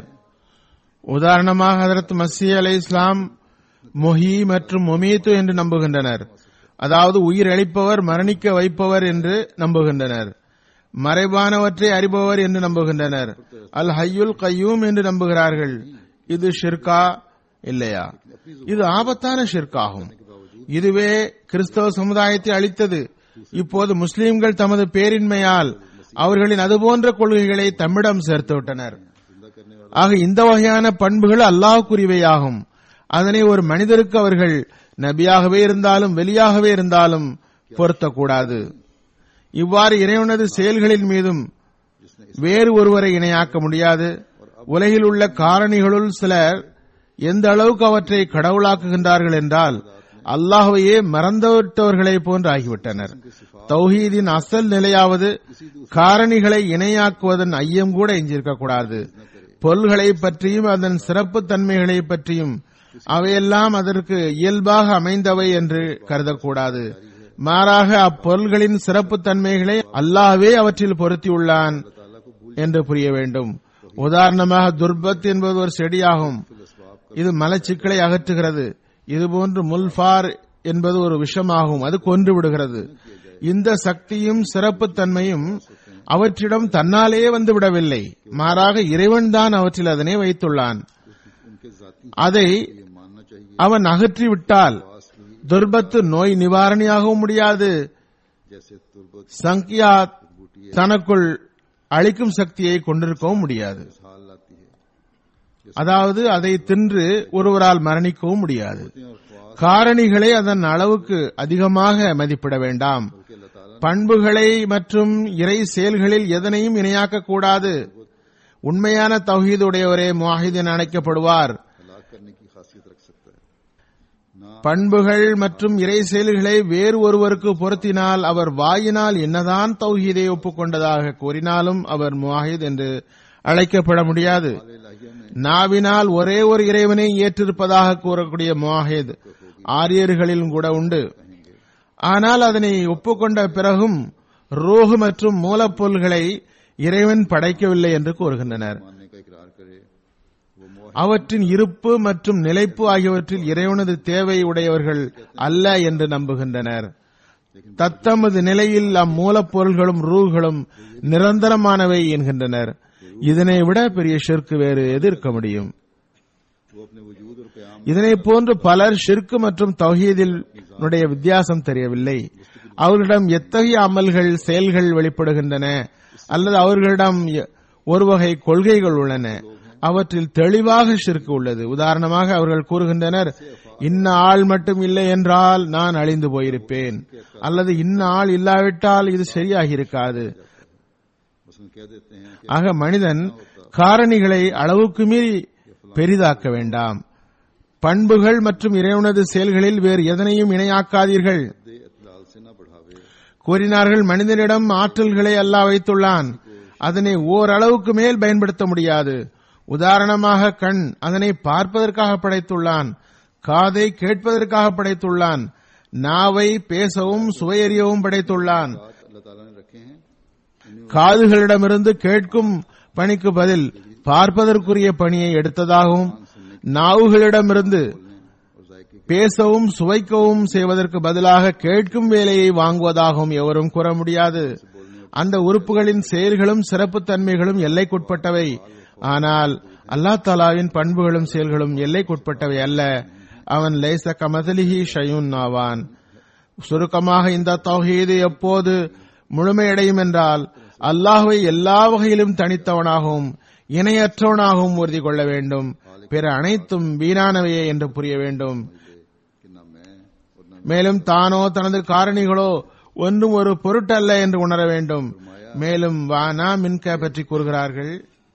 Speaker 2: உதாரணமாக ஹதரத் மசி அலை இஸ்லாம் மொஹி மற்றும் மொமீத்து என்று நம்புகின்றனர் அதாவது உயிர் அளிப்பவர் மரணிக்க வைப்பவர் என்று நம்புகின்றனர் மறைவானவற்றை அறிபவர் என்று நம்புகின்றனர் அல் ஹய்யுல் கய்யூம் என்று நம்புகிறார்கள் இது ஷிர்கா இல்லையா இது ஆபத்தான ஷிர்காகும் இதுவே கிறிஸ்தவ சமுதாயத்தை அளித்தது இப்போது முஸ்லிம்கள் தமது பேரின்மையால் அவர்களின் அதுபோன்ற கொள்கைகளை தம்மிடம் சேர்த்துவிட்டனர் ஆக இந்த வகையான பண்புகள் அல்லாஹ்க்குரியவையாகும் அதனை ஒரு மனிதருக்கு அவர்கள் நபியாகவே இருந்தாலும் வெளியாகவே இருந்தாலும் பொருத்தக்கூடாது இவ்வாறு இறைவனது செயல்களின் மீதும் வேறு ஒருவரை இணையாக்க முடியாது உலகில் உள்ள காரணிகளுள் சிலர் எந்த அளவுக்கு அவற்றை கடவுளாக்குகின்றார்கள் என்றால் அல்லாஹ்வையே மறந்துவிட்டவர்களைப் போன்று ஆகிவிட்டனர் தௌஹீதின் அசல் நிலையாவது காரணிகளை இணையாக்குவதன் ஐயம் கூட எஞ்சிருக்கக்கூடாது பொருள்களை பற்றியும் அதன் சிறப்பு தன்மைகளை பற்றியும் அவையெல்லாம் அதற்கு இயல்பாக அமைந்தவை என்று கருதக்கூடாது மாறாக அப்பொருள்களின் சிறப்பு தன்மைகளை அல்லாஹ்வே அவற்றில் பொருத்தியுள்ளான் என்று புரிய வேண்டும் உதாரணமாக துர்பத் என்பது ஒரு செடியாகும் இது மலச்சிக்கலை அகற்றுகிறது இதுபோன்று முல்பார் என்பது ஒரு விஷமாகும் அது கொன்று விடுகிறது இந்த சக்தியும் சிறப்பு தன்மையும் அவற்றிடம் தன்னாலேயே வந்து விடவில்லை மாறாக இறைவன் தான் அவற்றில் அதனை வைத்துள்ளான்
Speaker 1: उनके जाती
Speaker 2: அதை
Speaker 1: ये मानना चाहिए
Speaker 2: அவன் அகற்றிவிட்டால் துர்பத்து நோய் நிவாரணியாகவும் முடியாது
Speaker 1: जैसे तुर्बत
Speaker 2: சங்கியா தனக்குள் அழிக்கும் சக்தியை கொண்டிருக்கவும் முடியாது
Speaker 1: हाल लाती है
Speaker 2: அதாவது அதை தின்று ஒருவரால் மரணிக்கவும் முடியாது
Speaker 1: और ख्वाब
Speaker 2: காரணிகளை அதன் அளவுக்கு அதிகமாக மதிப்பிட வேண்டாம்
Speaker 1: के अल्लाह ताला
Speaker 2: பண்புகளை மற்றும் இறை செயல்களில் எதனையும் இணையாக்க கூடாது உண்மையான தௌஹீது உடையவரே முவாஹித் என அழைக்கப்படுவார்
Speaker 1: हलाक करने की खासियत रख सकता है ना
Speaker 2: பண்புகள் மற்றும் இறை செயல்களை வேறு ஒருவருக்கு பொருத்தினால் அவர் வாயினால் என்னதான் தௌஹீதை ஒப்புக்கொண்டதாக கூறினாலும் அவர் முவாஹித் என்று அழைக்கப்பட முடியாது
Speaker 1: इलाहिया में
Speaker 2: நாவினால் ஒரே ஒரு இறைவனை ஏற்றிருப்பதாக கூறக்கூடிய முவாஹித் ஆரியர்களிலும் கூட உண்டு ஆனால் அதனை ஒப்புக்கொண்ட பிறகும் ரூஹ் மற்றும் மூலப்பொருள்களை இறைவன் படைக்கவில்லை என்று கூறுகின்றனர்
Speaker 1: मानने का इकरार करे वो मोह
Speaker 2: அவற்றின் இருப்பு மற்றும் நிலைப்பு ஆகியவற்றில் இறைவனது தேவை உடையவர்கள் அல்ல என்று நம்புகின்றனர் தத்தமது நிலையில் அம்மூலப்பொருள்களும் ரூகளும் நிரந்தரமானவை என்கின்றனர் இதனை விட பெரிய ஷிர்க்கு வேறு எது இருக்க முடியும்
Speaker 1: वो अपने वजूद और क्याम
Speaker 2: இதனை போன்று பலர் ஷிர்க்கு மற்றும் தௌஹீதில் உடைய வித்தியாசம் தெரியவில்லை அவர்களிடம் எத்தகைய அமல்கள் செயல்கள் வெளிப்படுகின்றன அல்லது அவர்களிடம் எ- ஒரு வகை கொள்கைகள் உள்ளன அவற்றில் தெளிவாக ஷிர்க்கு உள்ளது உதாரணமாக அவர்கள் கூறுகின்றனர் இன்ன ஆள் மட்டும் இல்லை என்றால் நான் அழிந்து போயிருப்பேன் அல்லது இன்ன ஆள் இல்லாவிட்டால் இது சரியாகி இருக்காது
Speaker 1: उसमें कह देते हैं कि
Speaker 2: ஆக மனிதன் காரணிகளை அளவுக்கு மீறி பெரிதாக்க வேண்டாம் பண்புகள் மற்றும் இறைவனது செயல்களில் வேறு எதனையும் இணையாக்காதீர்கள்
Speaker 1: दे इतलाल से न बढ़ावे
Speaker 2: கூறினார்கள் மனிதனிடம் ஆற்றல்களை அல்லாஹ் வைத்துள்ளான் அதனை ஓரளவுக்கு மேல் பயன்படுத்த முடியாது உதாரணமாக கண் அதனை பார்ப்பதற்காக படைத்துள்ளான் காதை கேட்பதற்காக படைத்துள்ளான் நாவை பேசவும் சுவையறியவும் படைத்துள்ளான்
Speaker 1: बात अल्लाह ताला ने रखे हैं इन्हें
Speaker 2: காதுகளிடமிருந்து கேட்கும் பணிக்கு பதில் பார்ப்பதற்குரிய பணியை எடுத்ததாகவும் நாவுகளிடமிருந்து
Speaker 1: बोलने और जायके
Speaker 2: பேசவும் சுவைக்கவும் செய்வதற்கு பதிலாக கேட்கும் வேலையை வாங்குவதாகவும் எவரும் கூற முடியாது அந்த உறுப்புகளின் செயல்களும் சிறப்புத்தன்மைகளும் எல்லைக்குட்பட்டவை ஆனால் அல்லாஹ் தாலாவின் பண்புகளும் செயல்களும் எல்லைக்குட்பட்டவை அல்ல அவன் லேச கமதலிஹி ஷயுன் ஆவான் சுருக்கமாக இந்த தௌஹீது எப்போது முழுமையடையும் என்றால் அல்லாஹுவை எல்லா வகையிலும் தனித்தவனாகவும் இணையற்றவனாகவும் உறுதி கொள்ள வேண்டும் பிற அனைத்தும் வீணானவையே என்று புரிய வேண்டும்
Speaker 1: कि न मैं और न
Speaker 2: மேலும் தானோ தனது காரணிகளோ ஒன்றும் ஒரு பொருட்டல்ல என்று உணர வேண்டும் மேலும் வானா மின்க பற்றி கூறுகிறார்கள்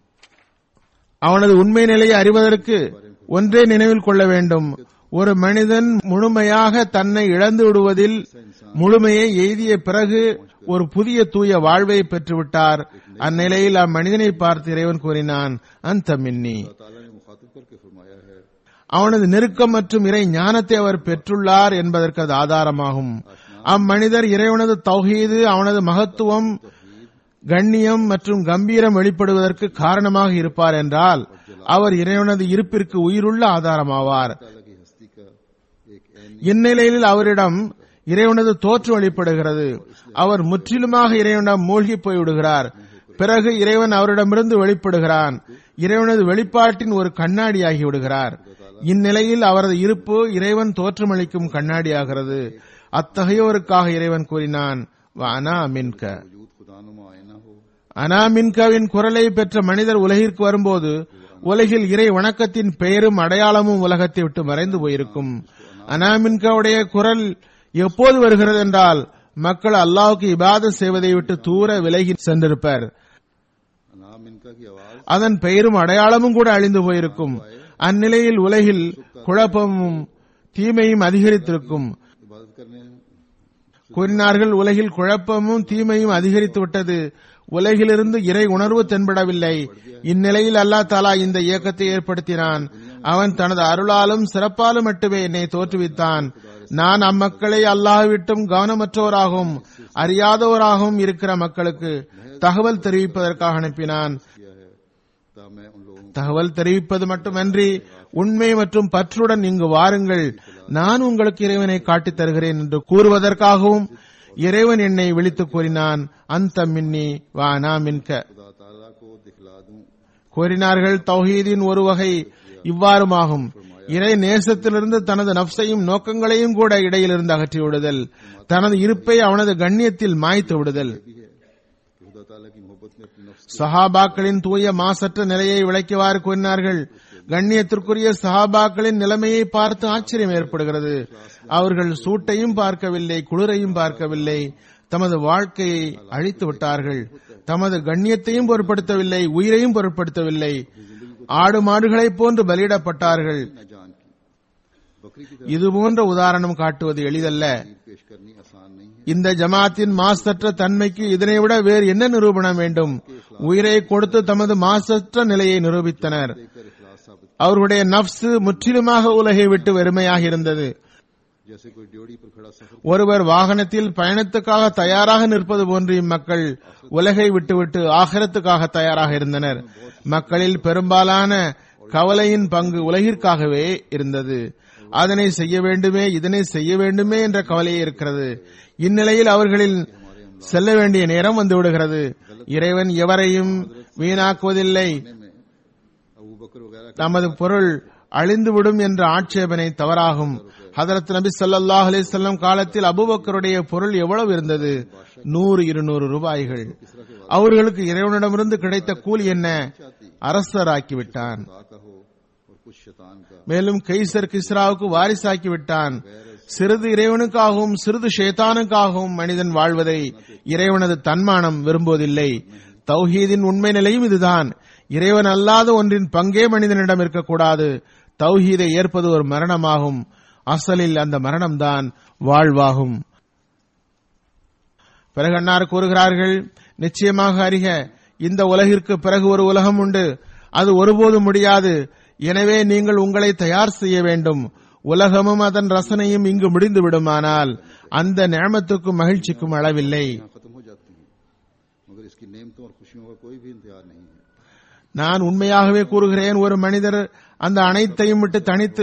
Speaker 2: அவனது உண்மை நிலையை அறிவதற்கு ஒன்றே நினைவில் கொள்ள வேண்டும் ஒரு மனிதன் முழுமையாக தன்னை இழந்து விடுவதில் முழுமையை எய்திய பிறகு ஒரு புதிய தூய வாழ்வை பெற்றுவிட்டார் அந்நிலையில் அம்மனிதனை பார்த்து இறைவன் கூறினான் அந்த மின்னி
Speaker 1: ताला ने मुखातिब करके फरमाया है
Speaker 2: அவனது நெருக்கம் மற்றும் இறை ஞானத்தை அவர் பெற்றுள்ளார் என்பதற்கு அது ஆதாரமாகும் அம்மனிதர் இறைவனது தௌஹீது அவனது மகத்துவம் கண்ணியம் மற்றும் கம்பீரம் வெளிப்படுவதற்கு காரணமாக இருப்பார் என்றால் அவர் இறைவனது இருப்பிற்கு உயிருள்ள ஆதாரமாவார்
Speaker 1: ताला की हस्ती का एक ऐन
Speaker 2: இந்நிலையில் அவரிடம் இறைவனது தோற்றம் வெளிப்படுகிறது அவர் முற்றிலுமாக இறைவனிடம் மூழ்கி போய்விடுகிறார் பிறகு இறைவன் அவரிடமிருந்து வெளிப்படுகிறான் இறைவனது வெளிப்பாட்டின் ஒரு கண்ணாடியாகி விடுகிறார் இந்நிலையில் அவரது இருப்பு இறைவன் தோற்றமளிக்கும் கண்ணாடியாகிறது அத்தகையோருக்காக இறைவன் கூறினான் வானா மின்க
Speaker 1: वजूद खुदानुमा आयना हो
Speaker 2: அனாமின்காவின் குரலை பெற்ற மனிதர் உலகிற்கு வரும்போது உலகில் இறை வணக்கத்தின் பெயரும் அடையாளமும் உலகத்தை விட்டு மறைந்து போயிருக்கும் அனாமின்காவுடைய குரல் எப்போது வருகிறது என்றால் மக்கள் அல்லாஹ்வுக்கு இபாதத் செய்வதை விட்டு தூர விலகி சென்றிருப்பர்
Speaker 1: अनाम इनका की आवाज
Speaker 2: அதன் பெயரும் அடையாளமும் கூட அழிந்து போயிருக்கும் அந்நிலையில் உலகில் குழப்பமும் தீமையும் அதிகரித்திருக்கும்
Speaker 1: इबादत करने
Speaker 2: கூறினார்கள் உலகில் குழப்பமும் தீமையும் அதிகரித்து விட்டது உலகிலிருந்து இறை உணர்வு தென்படவில்லை இந்நிலையில் அல்லாஹ் தாலா இந்த இயக்கத்தை ஏற்படுத்தினான் அவன் தனது அருளாலும் சிறப்பாலும் மட்டுமே என்னை தோற்றுவித்தான் நான் அம்மக்களை அல்லாஹ் விட்டும் கவனமற்றோராகவும் அறியாதவராகவும் இருக்கிற மக்களுக்கு தகவல் தெரிவிப்பதற்காக அனுப்பினான்
Speaker 1: किया है ता मैं उन लोगों
Speaker 2: தகவல் தெரிவிப்பது மட்டுமன்றி உண்மை மற்றும் பற்றுடன் இங்கு வாருங்கள் நான் உங்களுக்கு இறைவனை காட்டித் தருகிறேன் என்று கூறுவதற்காகவும் இறைவன் என்னை விழித்துக் கூறினான் அந்த மின்னி வானா மின்க
Speaker 1: खुदा ताला को दिखला दूं
Speaker 2: கூறினார்கள் தௌஹீதின் ஒரு வகை இவ்வாறுமாகும் இறை நேசத்திலிருந்து தனது நப்சையும் நோக்கங்களையும் கூட இடையிலிருந்து அகற்றி விடுதல் தனது இருப்பை அவனது கண்ணியத்தில் மாய்த்து விடுதல்
Speaker 1: भी है कि खुदा ताला की मोहब्बत में अपनी नफ्स
Speaker 2: சஹாபாக்களின் தூய மாசற்ற நிலையை விளக்கிவாறு கூறினார்கள் கண்ணியத்திற்குரிய சஹாபாக்களின் நிலைமையை பார்த்து ஆச்சரியம் ஏற்படுகிறது அவர்கள் சூட்டையும் பார்க்கவில்லை குளிரையும் பார்க்கவில்லை தமது வாழ்க்கையை அழித்து விட்டார்கள் தமது கண்ணியத்தையும் பொருட்படுத்தவில்லை உயிரையும் பொருட்படுத்தவில்லை ஆடு மாடுகளைப் போன்று பலியிடப்பட்டார்கள்
Speaker 1: न जान की बकरी की
Speaker 2: இது போன்ற உதாரணம் காட்டுவது எளிதல்ல
Speaker 1: तरह पेश करनी आसान नहीं है
Speaker 2: இந்த ஜமாத்தின் மாசற்ற தன்மைக்கு இதனை விட வேறு என்ன நிரூபணம் வேண்டும் உயிரை கொடுத்து தமது மாசற்ற நிலையை நிரூபித்தனர்
Speaker 1: देखकर इखलास साबित
Speaker 2: அவர்களுடைய நப்சு முற்றிலுமாக உலகை விட்டு வெறுமையாக இருந்தது
Speaker 1: जैसे कोई ड्योड़ी पर खड़ा सफर
Speaker 2: ஒருவர் வாகனத்தில் பயணத்துக்காக தயாராக நிற்பது போன்று இம்மக்கள் உலகை விட்டுவிட்டு ஆகரத்துக்காக தயாராக இருந்தனர் மக்களில் பெரும்பாலான கவலையின் பங்கு உலகிற்காகவே இருந்தது அதனை செய்ய வேண்டுமே இதனை செய்ய வேண்டுமே என்ற கவலையே இருக்கிறது இந்நிலையில் அவர்களில் செல்ல வேண்டிய நேரம் வந்து விடுகிறது இறைவன் எவரையும் வீணாக்குவதில்லை
Speaker 1: में अबू बकर वगैरह
Speaker 2: நமது பொருள் அழிந்துவிடும் என்ற ஆட்சேபனை தவறாகும் ஹதரத் நபி ஸல்லல்லாஹு அலைஹி வஸல்லம் காலத்தில் அபூபக்கருடைய பொருள் எவ்வளவு இருந்தது நூறு இருநூறு ரூபாய்கள் அவர்களுக்கு இறைவனிடமிருந்து கிடைத்த கூலி என்ன அரசராக்கி விட்டான்
Speaker 1: खुदा का हो और कुछ शैतान का
Speaker 2: மேலும் கைசர் கிஸ்ராவுக்கு வாரிசாக்கி விட்டான் சிறிது இறைவனுக்காகவும் சிறிது ஷேத்தானுக்காகவும் மனிதன் வாழ்வதை இறைவனது தன்மானம் விரும்புவதில்லை தௌஹீதின் உண்மை நிலையும் இதுதான் இறைவன் அல்லாத ஒன்றின் பங்கே மனிதனிடம் இருக்கக்கூடாது தௌஹீதை ஏற்பது ஒரு மரணமாகும் அசலில் அந்த மரணம்தான் வாழ்வாகும் பிறகு அன்னார் கூறுகிறார்கள் நிச்சயமாக அறிக இந்த உலகிற்கு பிறகு ஒரு உலகம் உண்டு அது ஒருபோதும் முடியாது எனவே நீங்கள் உங்களை தயார் செய்ய வேண்டும் உலகமும் அதன் ரசனையும் இங்கு முடிந்து விடுமானால் அந்த நியமத்துக்கும் மகிழ்ச்சிக்கும் அளவில்லை
Speaker 1: यहाँ खत्म हो जाती हैं मगर इसकी नेमतों और खुशियों का कोई भी इंतजार नहीं है
Speaker 2: நான் உண்மையாகவே கூறுகிறேன் ஒரு மனிதர் அந்த அனைத்தையும் விட்டு தனித்து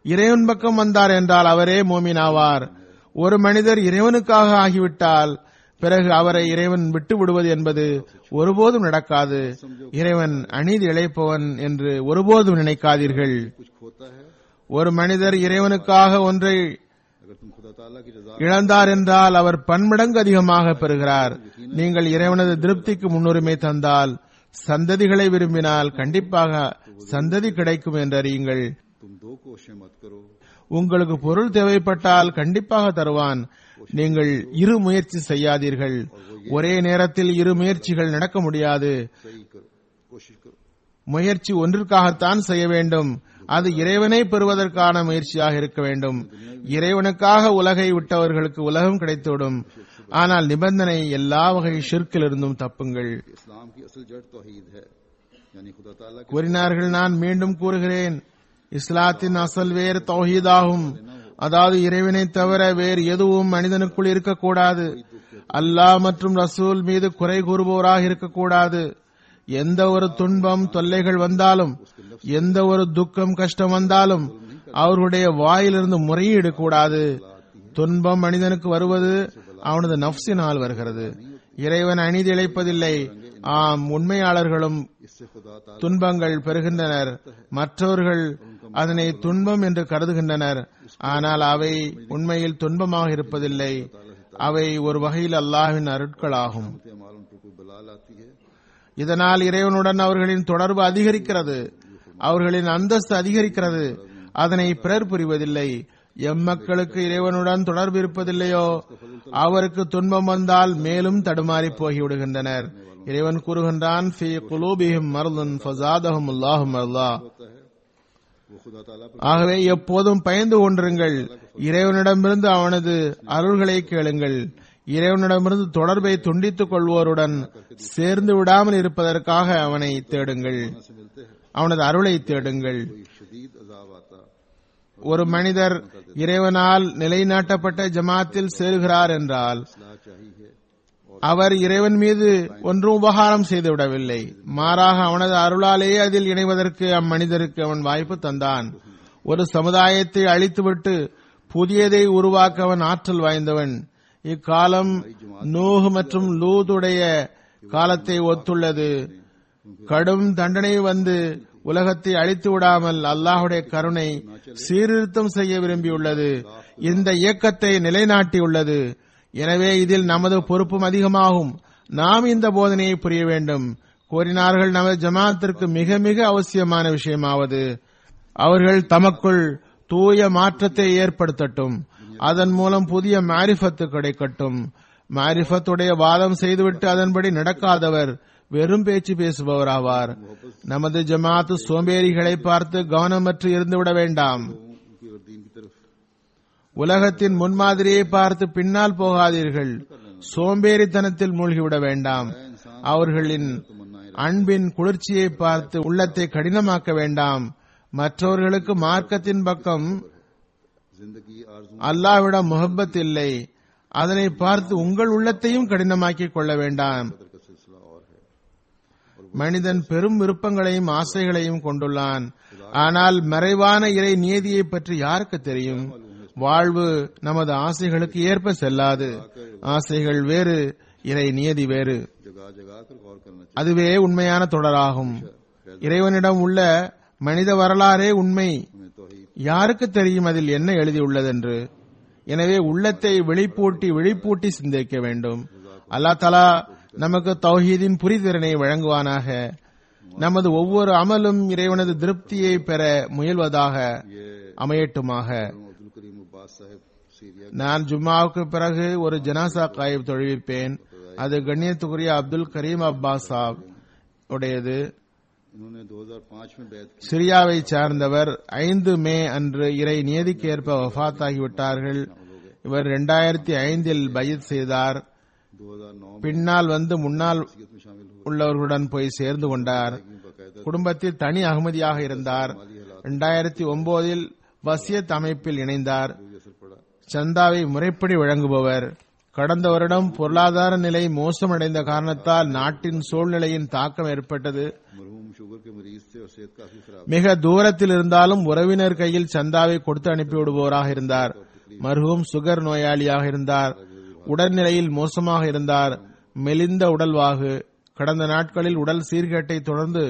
Speaker 2: இறைவன் பக்கம் வந்தார் என்றால் அவரே மோமின் ஆவார் ஒரு மனிதர் இறைவனுக்காக ஆகிவிட்டால் பிறகு அவரை இறைவன் விட்டு விடுவது என்பது ஒருபோதும் நடக்காது இறைவன் அநீதி இழைப்பவன் என்று ஒருபோதும் நினைக்காதீர்கள்
Speaker 1: कुछ खोता है
Speaker 2: ஒரு மனிதர் இறைவனுக்காக ஒன்றை
Speaker 1: अगर तुम खुदा ताला की रजा
Speaker 2: இழந்தார் என்றால் அவர் பன்மடங்கு அதிகமாக பெறுகிறார் நீங்கள் இறைவனது திருப்திக்கு முன்னுரிமை தந்தால் சந்ததிகளை விரும்பினால் கண்டிப்பாக சந்ததி கிடைக்கும் என்று அறியுங்கள்
Speaker 1: तुम दो कोशिशें मत करो
Speaker 2: உங்களுக்கு பொருள் தேவைப்பட்டால் கண்டிப்பாக தருவான் நீங்கள் இரு முயற்சி செய்யாதீர்கள் ஒரே நேரத்தில் இரு முயற்சிகள் நடக்க முடியாது
Speaker 1: सही करो कोशिश करो
Speaker 2: முயற்சி ஒன்றிற்காகத்தான் செய்ய வேண்டும் அது இறைவனை பெறுவதற்கான முயற்சியாக இருக்க வேண்டும் இறைவனுக்காக உலகை விட்டவர்களுக்கு உலகம் கிடைத்துவிடும் ஆனால் நிபந்தனை எல்லா வகை ஷிர்க்கிலிருந்தும் தப்புங்கள்
Speaker 1: इस्लाम की असल जड़ तौहीद है यानी खुदा ताला के
Speaker 2: கூறினார்கள் நான் மீண்டும் கூறுகிறேன் இஸ்லாத்தின் அசல் வேறு தௌஹீதாகும் அதாவது இறைவனை தவிர வேறு எதுவும் மனிதனுக்குள் இருக்கக்கூடாது அல்லாஹ் மற்றும் ரசூல் மீது குறை கூறுபவராக இருக்கக்கூடாது எந்த ஒரு துன்பம் தொல்லைகள் வந்தாலும் எந்த ஒரு துக்கம் கஷ்டம் வந்தாலும் அவர்களுடைய வாயிலிருந்து முறையீடு கூடாது துன்பம் மனிதனுக்கு வருவது அவனது நப்சினால் வருகிறது இறைவன் அநீதி இழைப்பதில்லை ஆம் உண்மையாளர்களும்
Speaker 1: इससे खुदा ताला
Speaker 2: துன்பங்கள் பெறுகின்றனர் மற்றவர்கள் அதனை துன்பம் என்று கருதுகின்றனர் ஆனால் அவை உண்மையில் துன்பமாக இருப்பதில்லை அவை ஒரு வகையில் அல்லாஹ்வின் அருட்களாகும்
Speaker 1: के अमाल उन पर कोई बला लाती है
Speaker 2: இதனால் இறைவனுடன் அவர்களின் தொடர்பு அதிகரிக்கிறது அவர்களின் அந்தஸ்து அதிகரிக்கிறது அதனை பிறர் புரிவதில்லை எம்மக்களுக்கு இறைவனுடன் தொடர்பு இருப்பதில்லையோ அவருக்கு துன்பம் வந்தால் மேலும் தடுமாறி போகிவிடுகின்றனர் இறைவன் கூறுகின்றான் "ஃபீ குலூபிஹிம் மர்துன் ஃபஸாதஹும் அல்லாஹு மர்லா."
Speaker 1: होता है वो खुदा ताला पर
Speaker 2: ஆகவே எப்போதும் பயந்து கொண்டிருங்கள் இறைவனிடமிருந்து அவனது அருள்களை கேளுங்கள் இறைவனிடமிருந்து தொடர்பை துண்டித்துக் கொள்வோருடன் சேர்ந்து விடாமல் இருப்பதற்காக அவனை தேடுங்கள்
Speaker 1: से मिलते हैं
Speaker 2: அவனது அருளை தேடுங்கள்
Speaker 1: कोई शदीद अजाब आता
Speaker 2: ஒரு மனிதர் இறைவனால் நிலைநாட்டப்பட்ட ஜமாத்தில் சேருகிறார் என்றால்
Speaker 1: इस्लाह चाहिए
Speaker 2: அவர் இறைவன் மீது ஒன்றும் உபகாரம் செய்துவிடவில்லை மாறாக அவனது அருளாலேயே அதில் இணைவதற்கு அம்மனிதருக்கு அவன் வாய்ப்பு தந்தான் ஒரு சமுதாயத்தை அழித்துவிட்டு புதியதை உருவாக்க அவன் ஆற்றல் வாய்ந்தவன் இக்காலம் நூஹ் மற்றும் லூதுடைய காலத்தை ஒத்துள்ளது கடும் தண்டனை வந்து உலகத்தை அழித்து விடாமல் அல்லாஹுடைய கருணை சீர்திருத்தம் செய்ய விரும்பியுள்ளது இந்த இயக்கத்தை நிலைநாட்டியுள்ளது எனவே இதில் நமது பொறுப்பும் அதிகமாகும் நாம் இந்த போதனையை புரிய வேண்டும் கூறினார்கள் நமது ஜமாத்திற்கு மிக மிக அவசியமான விஷயமாவது அவர்கள் தமக்குள் தூய மாற்றத்தை ஏற்படுத்தட்டும் அதன் மூலம் புதிய மாரிஃபத்து கிடைக்கட்டும் மாரிஃபத்துடைய வாதம் செய்துவிட்டு அதன்படி நடக்காதவர் வெறும் பேச்சு பேசுபவர் ஆவார் நமது ஜமாத் சோம்பேறிகளை பார்த்து கவனமற்று இருந்துவிட வேண்டாம்
Speaker 1: उनकी और दीन की तरफ
Speaker 2: உலகத்தின் முன்மாதிரியை பார்த்து பின்னால் போகாதீர்கள் சோம்பேறித்தனத்தில் மூழ்கிவிட வேண்டாம் அவர்களின் அன்பின் குளிர்ச்சியை பார்த்து உள்ளத்தை கடினமாக்க வேண்டாம் மற்றவர்களுக்கு மார்க்கத்தின் பக்கம்
Speaker 1: जिंदगी आरजू
Speaker 2: அல்லாவிடம் முகப்பத் இல்லை அதனை பார்த்து உங்கள் உள்ளத்தையும் கடினமாக்கிக் கொள்ள வேண்டாம்
Speaker 1: का सिलसिला और है
Speaker 2: மனிதன் பெரும் விருப்பங்களையும் ஆசைகளையும் கொண்டுள்ளான் ஆனால் மறைவான இறை நியதியை பற்றி யாருக்கு தெரியும் வாழ்வு நமது ஆசைகளுக்கு ஏற்ப செல்லாது ஆசைகள் வேறு இறை நியதி வேறு
Speaker 1: जगा जगा कर गौर करना चाहिए
Speaker 2: அதுவே உண்மையான தொடராகும் இறைவனிடம் உள்ள மனித வரலாறே உண்மை
Speaker 1: हमें तोहीद
Speaker 2: யாருக்கு தெரியும் அதில் என்ன எழுதியுள்ளதென்று எனவே உள்ளத்தை வெளிப்பூட்டி விழிப்பூட்டி சிந்திக்க வேண்டும் அல்லாஹ் தலா நமக்கு தௌஹீதின் புரிதிறனை வழங்குவானாக நமது ஒவ்வொரு அமலும் இறைவனது திருப்தியை பெற முயல்வதாக அமையட்டுமாக
Speaker 1: अब्दुल करीम अब्बास साहब सीरिया
Speaker 2: நான் ஜும்மாவுக்கு பிறகு ஒரு ஜனாசா காயிப் தொழுவிப்பேன் அது கண்ணியத்துக்குரிய அப்துல் கரீம் அப்பாஸ் சாப் உடையது
Speaker 1: इन्होंने 2005 में बैत की
Speaker 2: சிரியாவை சார்ந்தவர் ஐந்து மே அன்று இறை நியதிக்கு ஏற்ப வஃபாத்தாகிவிட்டார்கள் இவர் இரண்டாயிரத்தி ஐந்தில் பையத் செய்தார்
Speaker 1: 2009 में
Speaker 2: பின்னால் வந்து முன்னால்
Speaker 1: सीरत में शामिल हुए
Speaker 2: உள்ளவர்களுடன் போய் சேர்ந்து கொண்டார்
Speaker 1: लेकिन बाकायदा
Speaker 2: குடும்பத்தில் தனி அகமதியாக இருந்தார் இரண்டாயிரத்தி ஒன்பதில் வசியத் அமைப்பில் இணைந்தார்
Speaker 1: कोई असर पड़ा
Speaker 2: சந்தாவை முறைப்படி வழங்குபவர் கடந்த வருடம் பொருளாதார நிலை மோசமடைந்த காரணத்தால் நாட்டின் சூழ்நிலையின் தாக்கம் ஏற்பட்டது
Speaker 1: मरहूम शुगर के मरीज थे और सेहत काफी खराब
Speaker 2: மிக தூரத்தில் இருந்தாலும் உறவினர் கையில் சந்தாவை கொடுத்து அனுப்பிவிடுபவராக இருந்தார் மர்ஹூம் சுகர் நோயாளியாக இருந்தார் உடல்நிலையில் மோசமாக இருந்தார் மெலிந்த உடல்வாகு கடந்த நாட்களில் உடல் சீர்கேட்டை தொடர்ந்து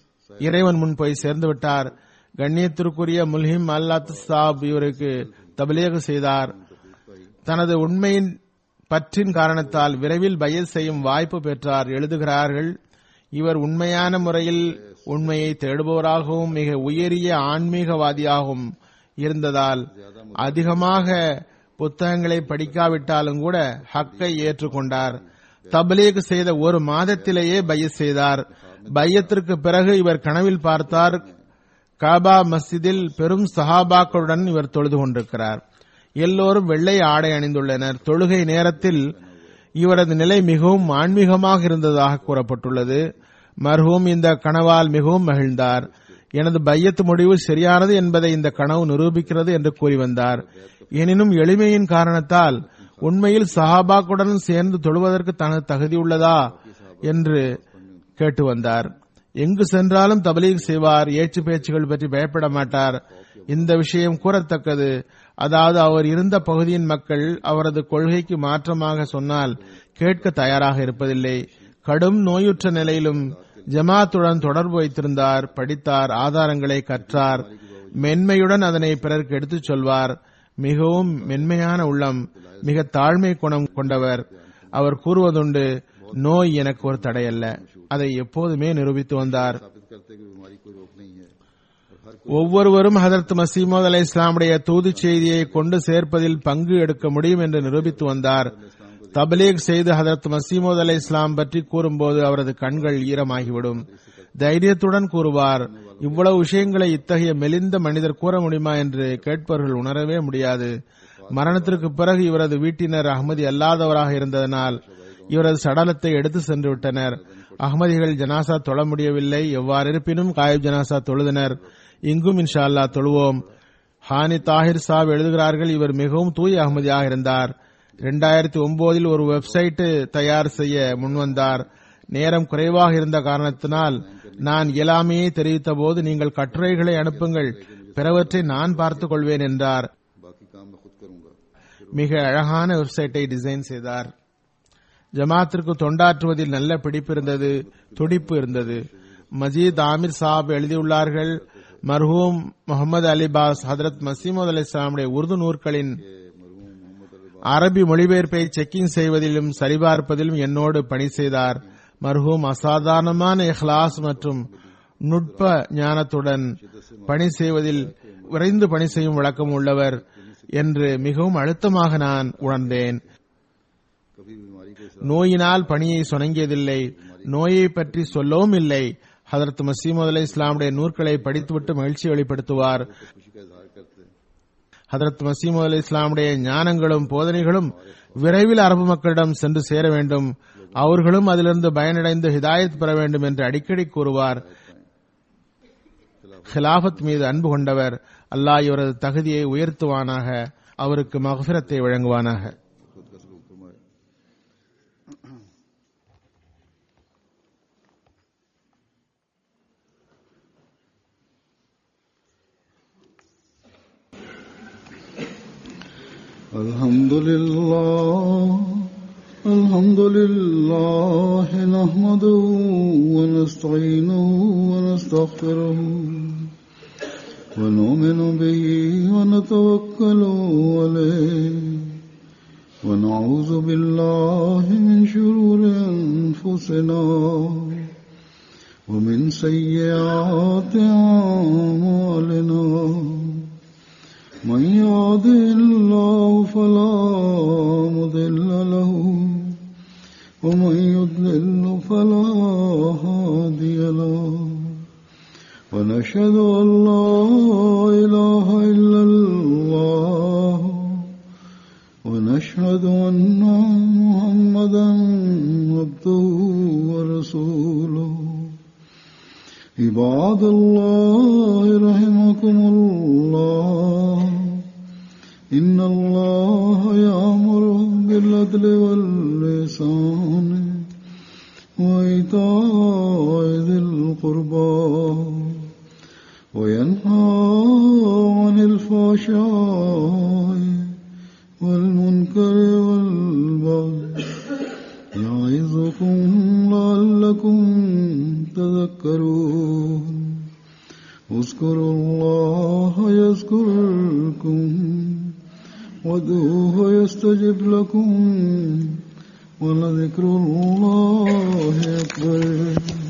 Speaker 2: இறைவன் முன் போய் சேர்ந்து விட்டார் கண்ணியத்திற்குரிய முல்ஹிம் அல்லாத் சாப் இவருக்கு தபலீக செய்தார் தனது உண்மையின் பற்றின் காரணத்தால் விரைவில் பயல் செய்யும் வாய்ப்பு பெற்றார் எழுதுகிறார்கள் இவர் உண்மையான முறையில் உண்மையை தேடுபவராகவும் மிக உயரிய ஆன்மீகவாதியாகவும் இருந்ததால் அதிகமாக புத்தகங்களை படிக்காவிட்டாலும் கூட ஹக்கை ஏற்றுக்கொண்டார் தபலீக் செய்த ஒரு மாதத்திலேயே பைய செய்தார் பையத்திற்கு பிறகு இவர் கனவில் பார்த்தார் காபா மஸ்ஜிதில் பெரும் சஹாபாக்களுடன் இவர் தொழுது கொண்டிருக்கிறார் எல்லோரும் வெள்ளை ஆடை அணிந்துள்ளனர் தொழுகை நேரத்தில் இவரது நிலை மிகவும் ஆன்மீகமாக இருந்ததாக கூறப்பட்டுள்ளது மர்ஹூம் இந்த கனவால் மிகவும் மகிழ்ந்தார் எனது பையத்து முடிவு சரியானது என்பதை இந்த கனவு நிரூபிக்கிறது என்று கூறி வந்தார் எனினும் எளிமையின் காரணத்தால் உண்மையில் சஹாபாக்குடன் சேர்ந்து தொழுவதற்கு தனது தகுதியுள்ளதா என்று கேட்டு வந்தார் எங்கு சென்றாலும் தபலீக் செய்வார் ஏச்சு பேச்சுகள் பற்றி பயப்பட மாட்டார் இந்த விஷயம் கூறத்தக்கது அதாவது அவர் இருந்த பகுதியின் மக்கள் அவரது கொள்கைக்கு மாற்றமாக சொன்னால் கேட்க தயாராக இருப்பதில்லை கடும் நோயுற்ற நிலையிலும் ஜமாத்துடன் தொடர்பு வைத்திருந்தார் படித்தார் ஆதாரங்களை கற்றார் மென்மையுடன் அதனை பிறருக்கு எடுத்துச் சொல்வார் மிகவும் மென்மையான உள்ளம் மிக தாழ்மை குணம் கொண்டவர் அவர் கூறுவதுண்டு நோய் எனக்கு ஒரு தடையல்ல அதை எப்போதுமே நிரூபித்து வந்தார்
Speaker 1: साबित करते कि बीमारी कोई रोक नहीं है और हर
Speaker 2: ஒவ்வொருவரும் ஹதரத் மசீமோத் அலை இஸ்லாமுடைய தூது செய்தியை கொண்டு சேர்ப்பதில் பங்கு எடுக்க முடியும் என்று நிரூபித்து வந்தார் தபலீக் செய்து ஹதரத் மசீமோத் அலை இஸ்லாம் பற்றி கூறும்போது அவரது கண்கள் ஈரமாகிவிடும் தைரியத்துடன் கூறுவார் இவ்வளவு விஷயங்களை இத்தகைய மெலிந்த மனிதர் கூற முடியுமா என்று கேட்பவர்கள் உணரவே முடியாது மரணத்திற்கு பிறகு இவரது வீட்டினர் அகமதி அல்லாதவராக இருந்ததனால் இவரது சடலத்தை எடுத்து சென்று விட்டனர் அகமதிகள் ஜனாசா தொழ முடியவில்லை எவ்வாறு இருப்பினும் காயிப் ஜனாசா தொழுதனர் இங்கும் இன்ஷா அல்லாஹ் தொழுவோம் ஹானி தாஹிர் சாப் எழுதுகிறார்கள் இவர் மிகவும் தூய அகமதியாக இருந்தார் இரண்டாயிரத்தி ஒன்பதில் ஒரு வெப்சைட் தயார் செய்ய முன்வந்தார் நேரம் குறைவாக இருந்த காரணத்தினால் நான் இயலாமையை தெரிவித்த போது நீங்கள் கட்டுரைகளை அனுப்புங்கள் பிறவற்றை நான் பார்த்துக் கொள்வேன் என்றார்
Speaker 1: बाकी काम मैं खुद करूंगा
Speaker 2: மிக அழகான வெப்சைட்டை டிசைன் செய்தார் ஜமாத்திற்கு தொண்டாற்றுவதில் நல்ல பிடிப்பு இருந்தது துடிப்பு இருந்தது மஜீத் ஆமிர் சாப் எழுதியுள்ளார்கள் மர்ஹூம் முகமது அலிபாஸ் ஹதரத் மசீமது அலி இஸ்லாமுடைய உருது நூற்களின் அரபி மொழிபெயர்ப்பை செக்கிங் செய்வதிலும் சரிபார்ப்பதிலும் என்னோடு பணி செய்தார் மர்ஹூம் அசாதாரணமான இஹ்லாஸ் மற்றும் நுட்ப ஞானத்துடன் பணி செய்வதில் விரைந்து பணி செய்யும் வழக்கம் உள்ளவர் என்று மிகவும் அழுத்தமாக நான் உணர்ந்தேன்
Speaker 1: कभी बीमारी के
Speaker 2: நோயினால் பணியை சுணங்கியதில்லை நோயை பற்றி சொல்லவும் இல்லை ஹதரத் மசீமது அலை இஸ்லாமுடைய நூற்களை படித்துவிட்டு மகிழ்ச்சி வெளிப்படுத்துவார்
Speaker 1: खुशी का इजहार करते हैं
Speaker 2: ஹதரத் மசீமது அலி இஸ்லாமுடைய ஞானங்களும் போதனைகளும் விரைவில் அரபு மக்களிடம் சென்று சேர வேண்டும் அவர்களும் அதிலிருந்து பயனடைந்து ஹிதாயத் பெற வேண்டும் என்று அடிக்கடி கூறுவார் ஹிலாஃபத் மீது அன்பு கொண்டவர் அல்லாஹ் இவரது தகுதியை உயர்த்துவானாக அவருக்கு மகஃபிரத்தை வழங்குவானாக
Speaker 1: खुद का सलूक फरमाए الحمد لله الحمد لله نحمده ونستعينه ونستغفره ونؤمن به ونتوكل عليه ونعوذ بالله من شرور أنفسنا ومن سيئات أعمالنا من يهده الله فلا مضل له ومن يضلل فلا هادي له ونشهد أن لا إله إلا الله ونشهد أن محمدا عبده ورسوله عباد الله رحمكم الله إن الله يأمر بالعدل واللسان وإيتاء ذي القربى وينهى عن الفحشاء والمنكر والبغي يعظكم لعلكم تذكرون اذكروا الله يذكركم وادعوه يستجب لكم ولذكر الله أكبر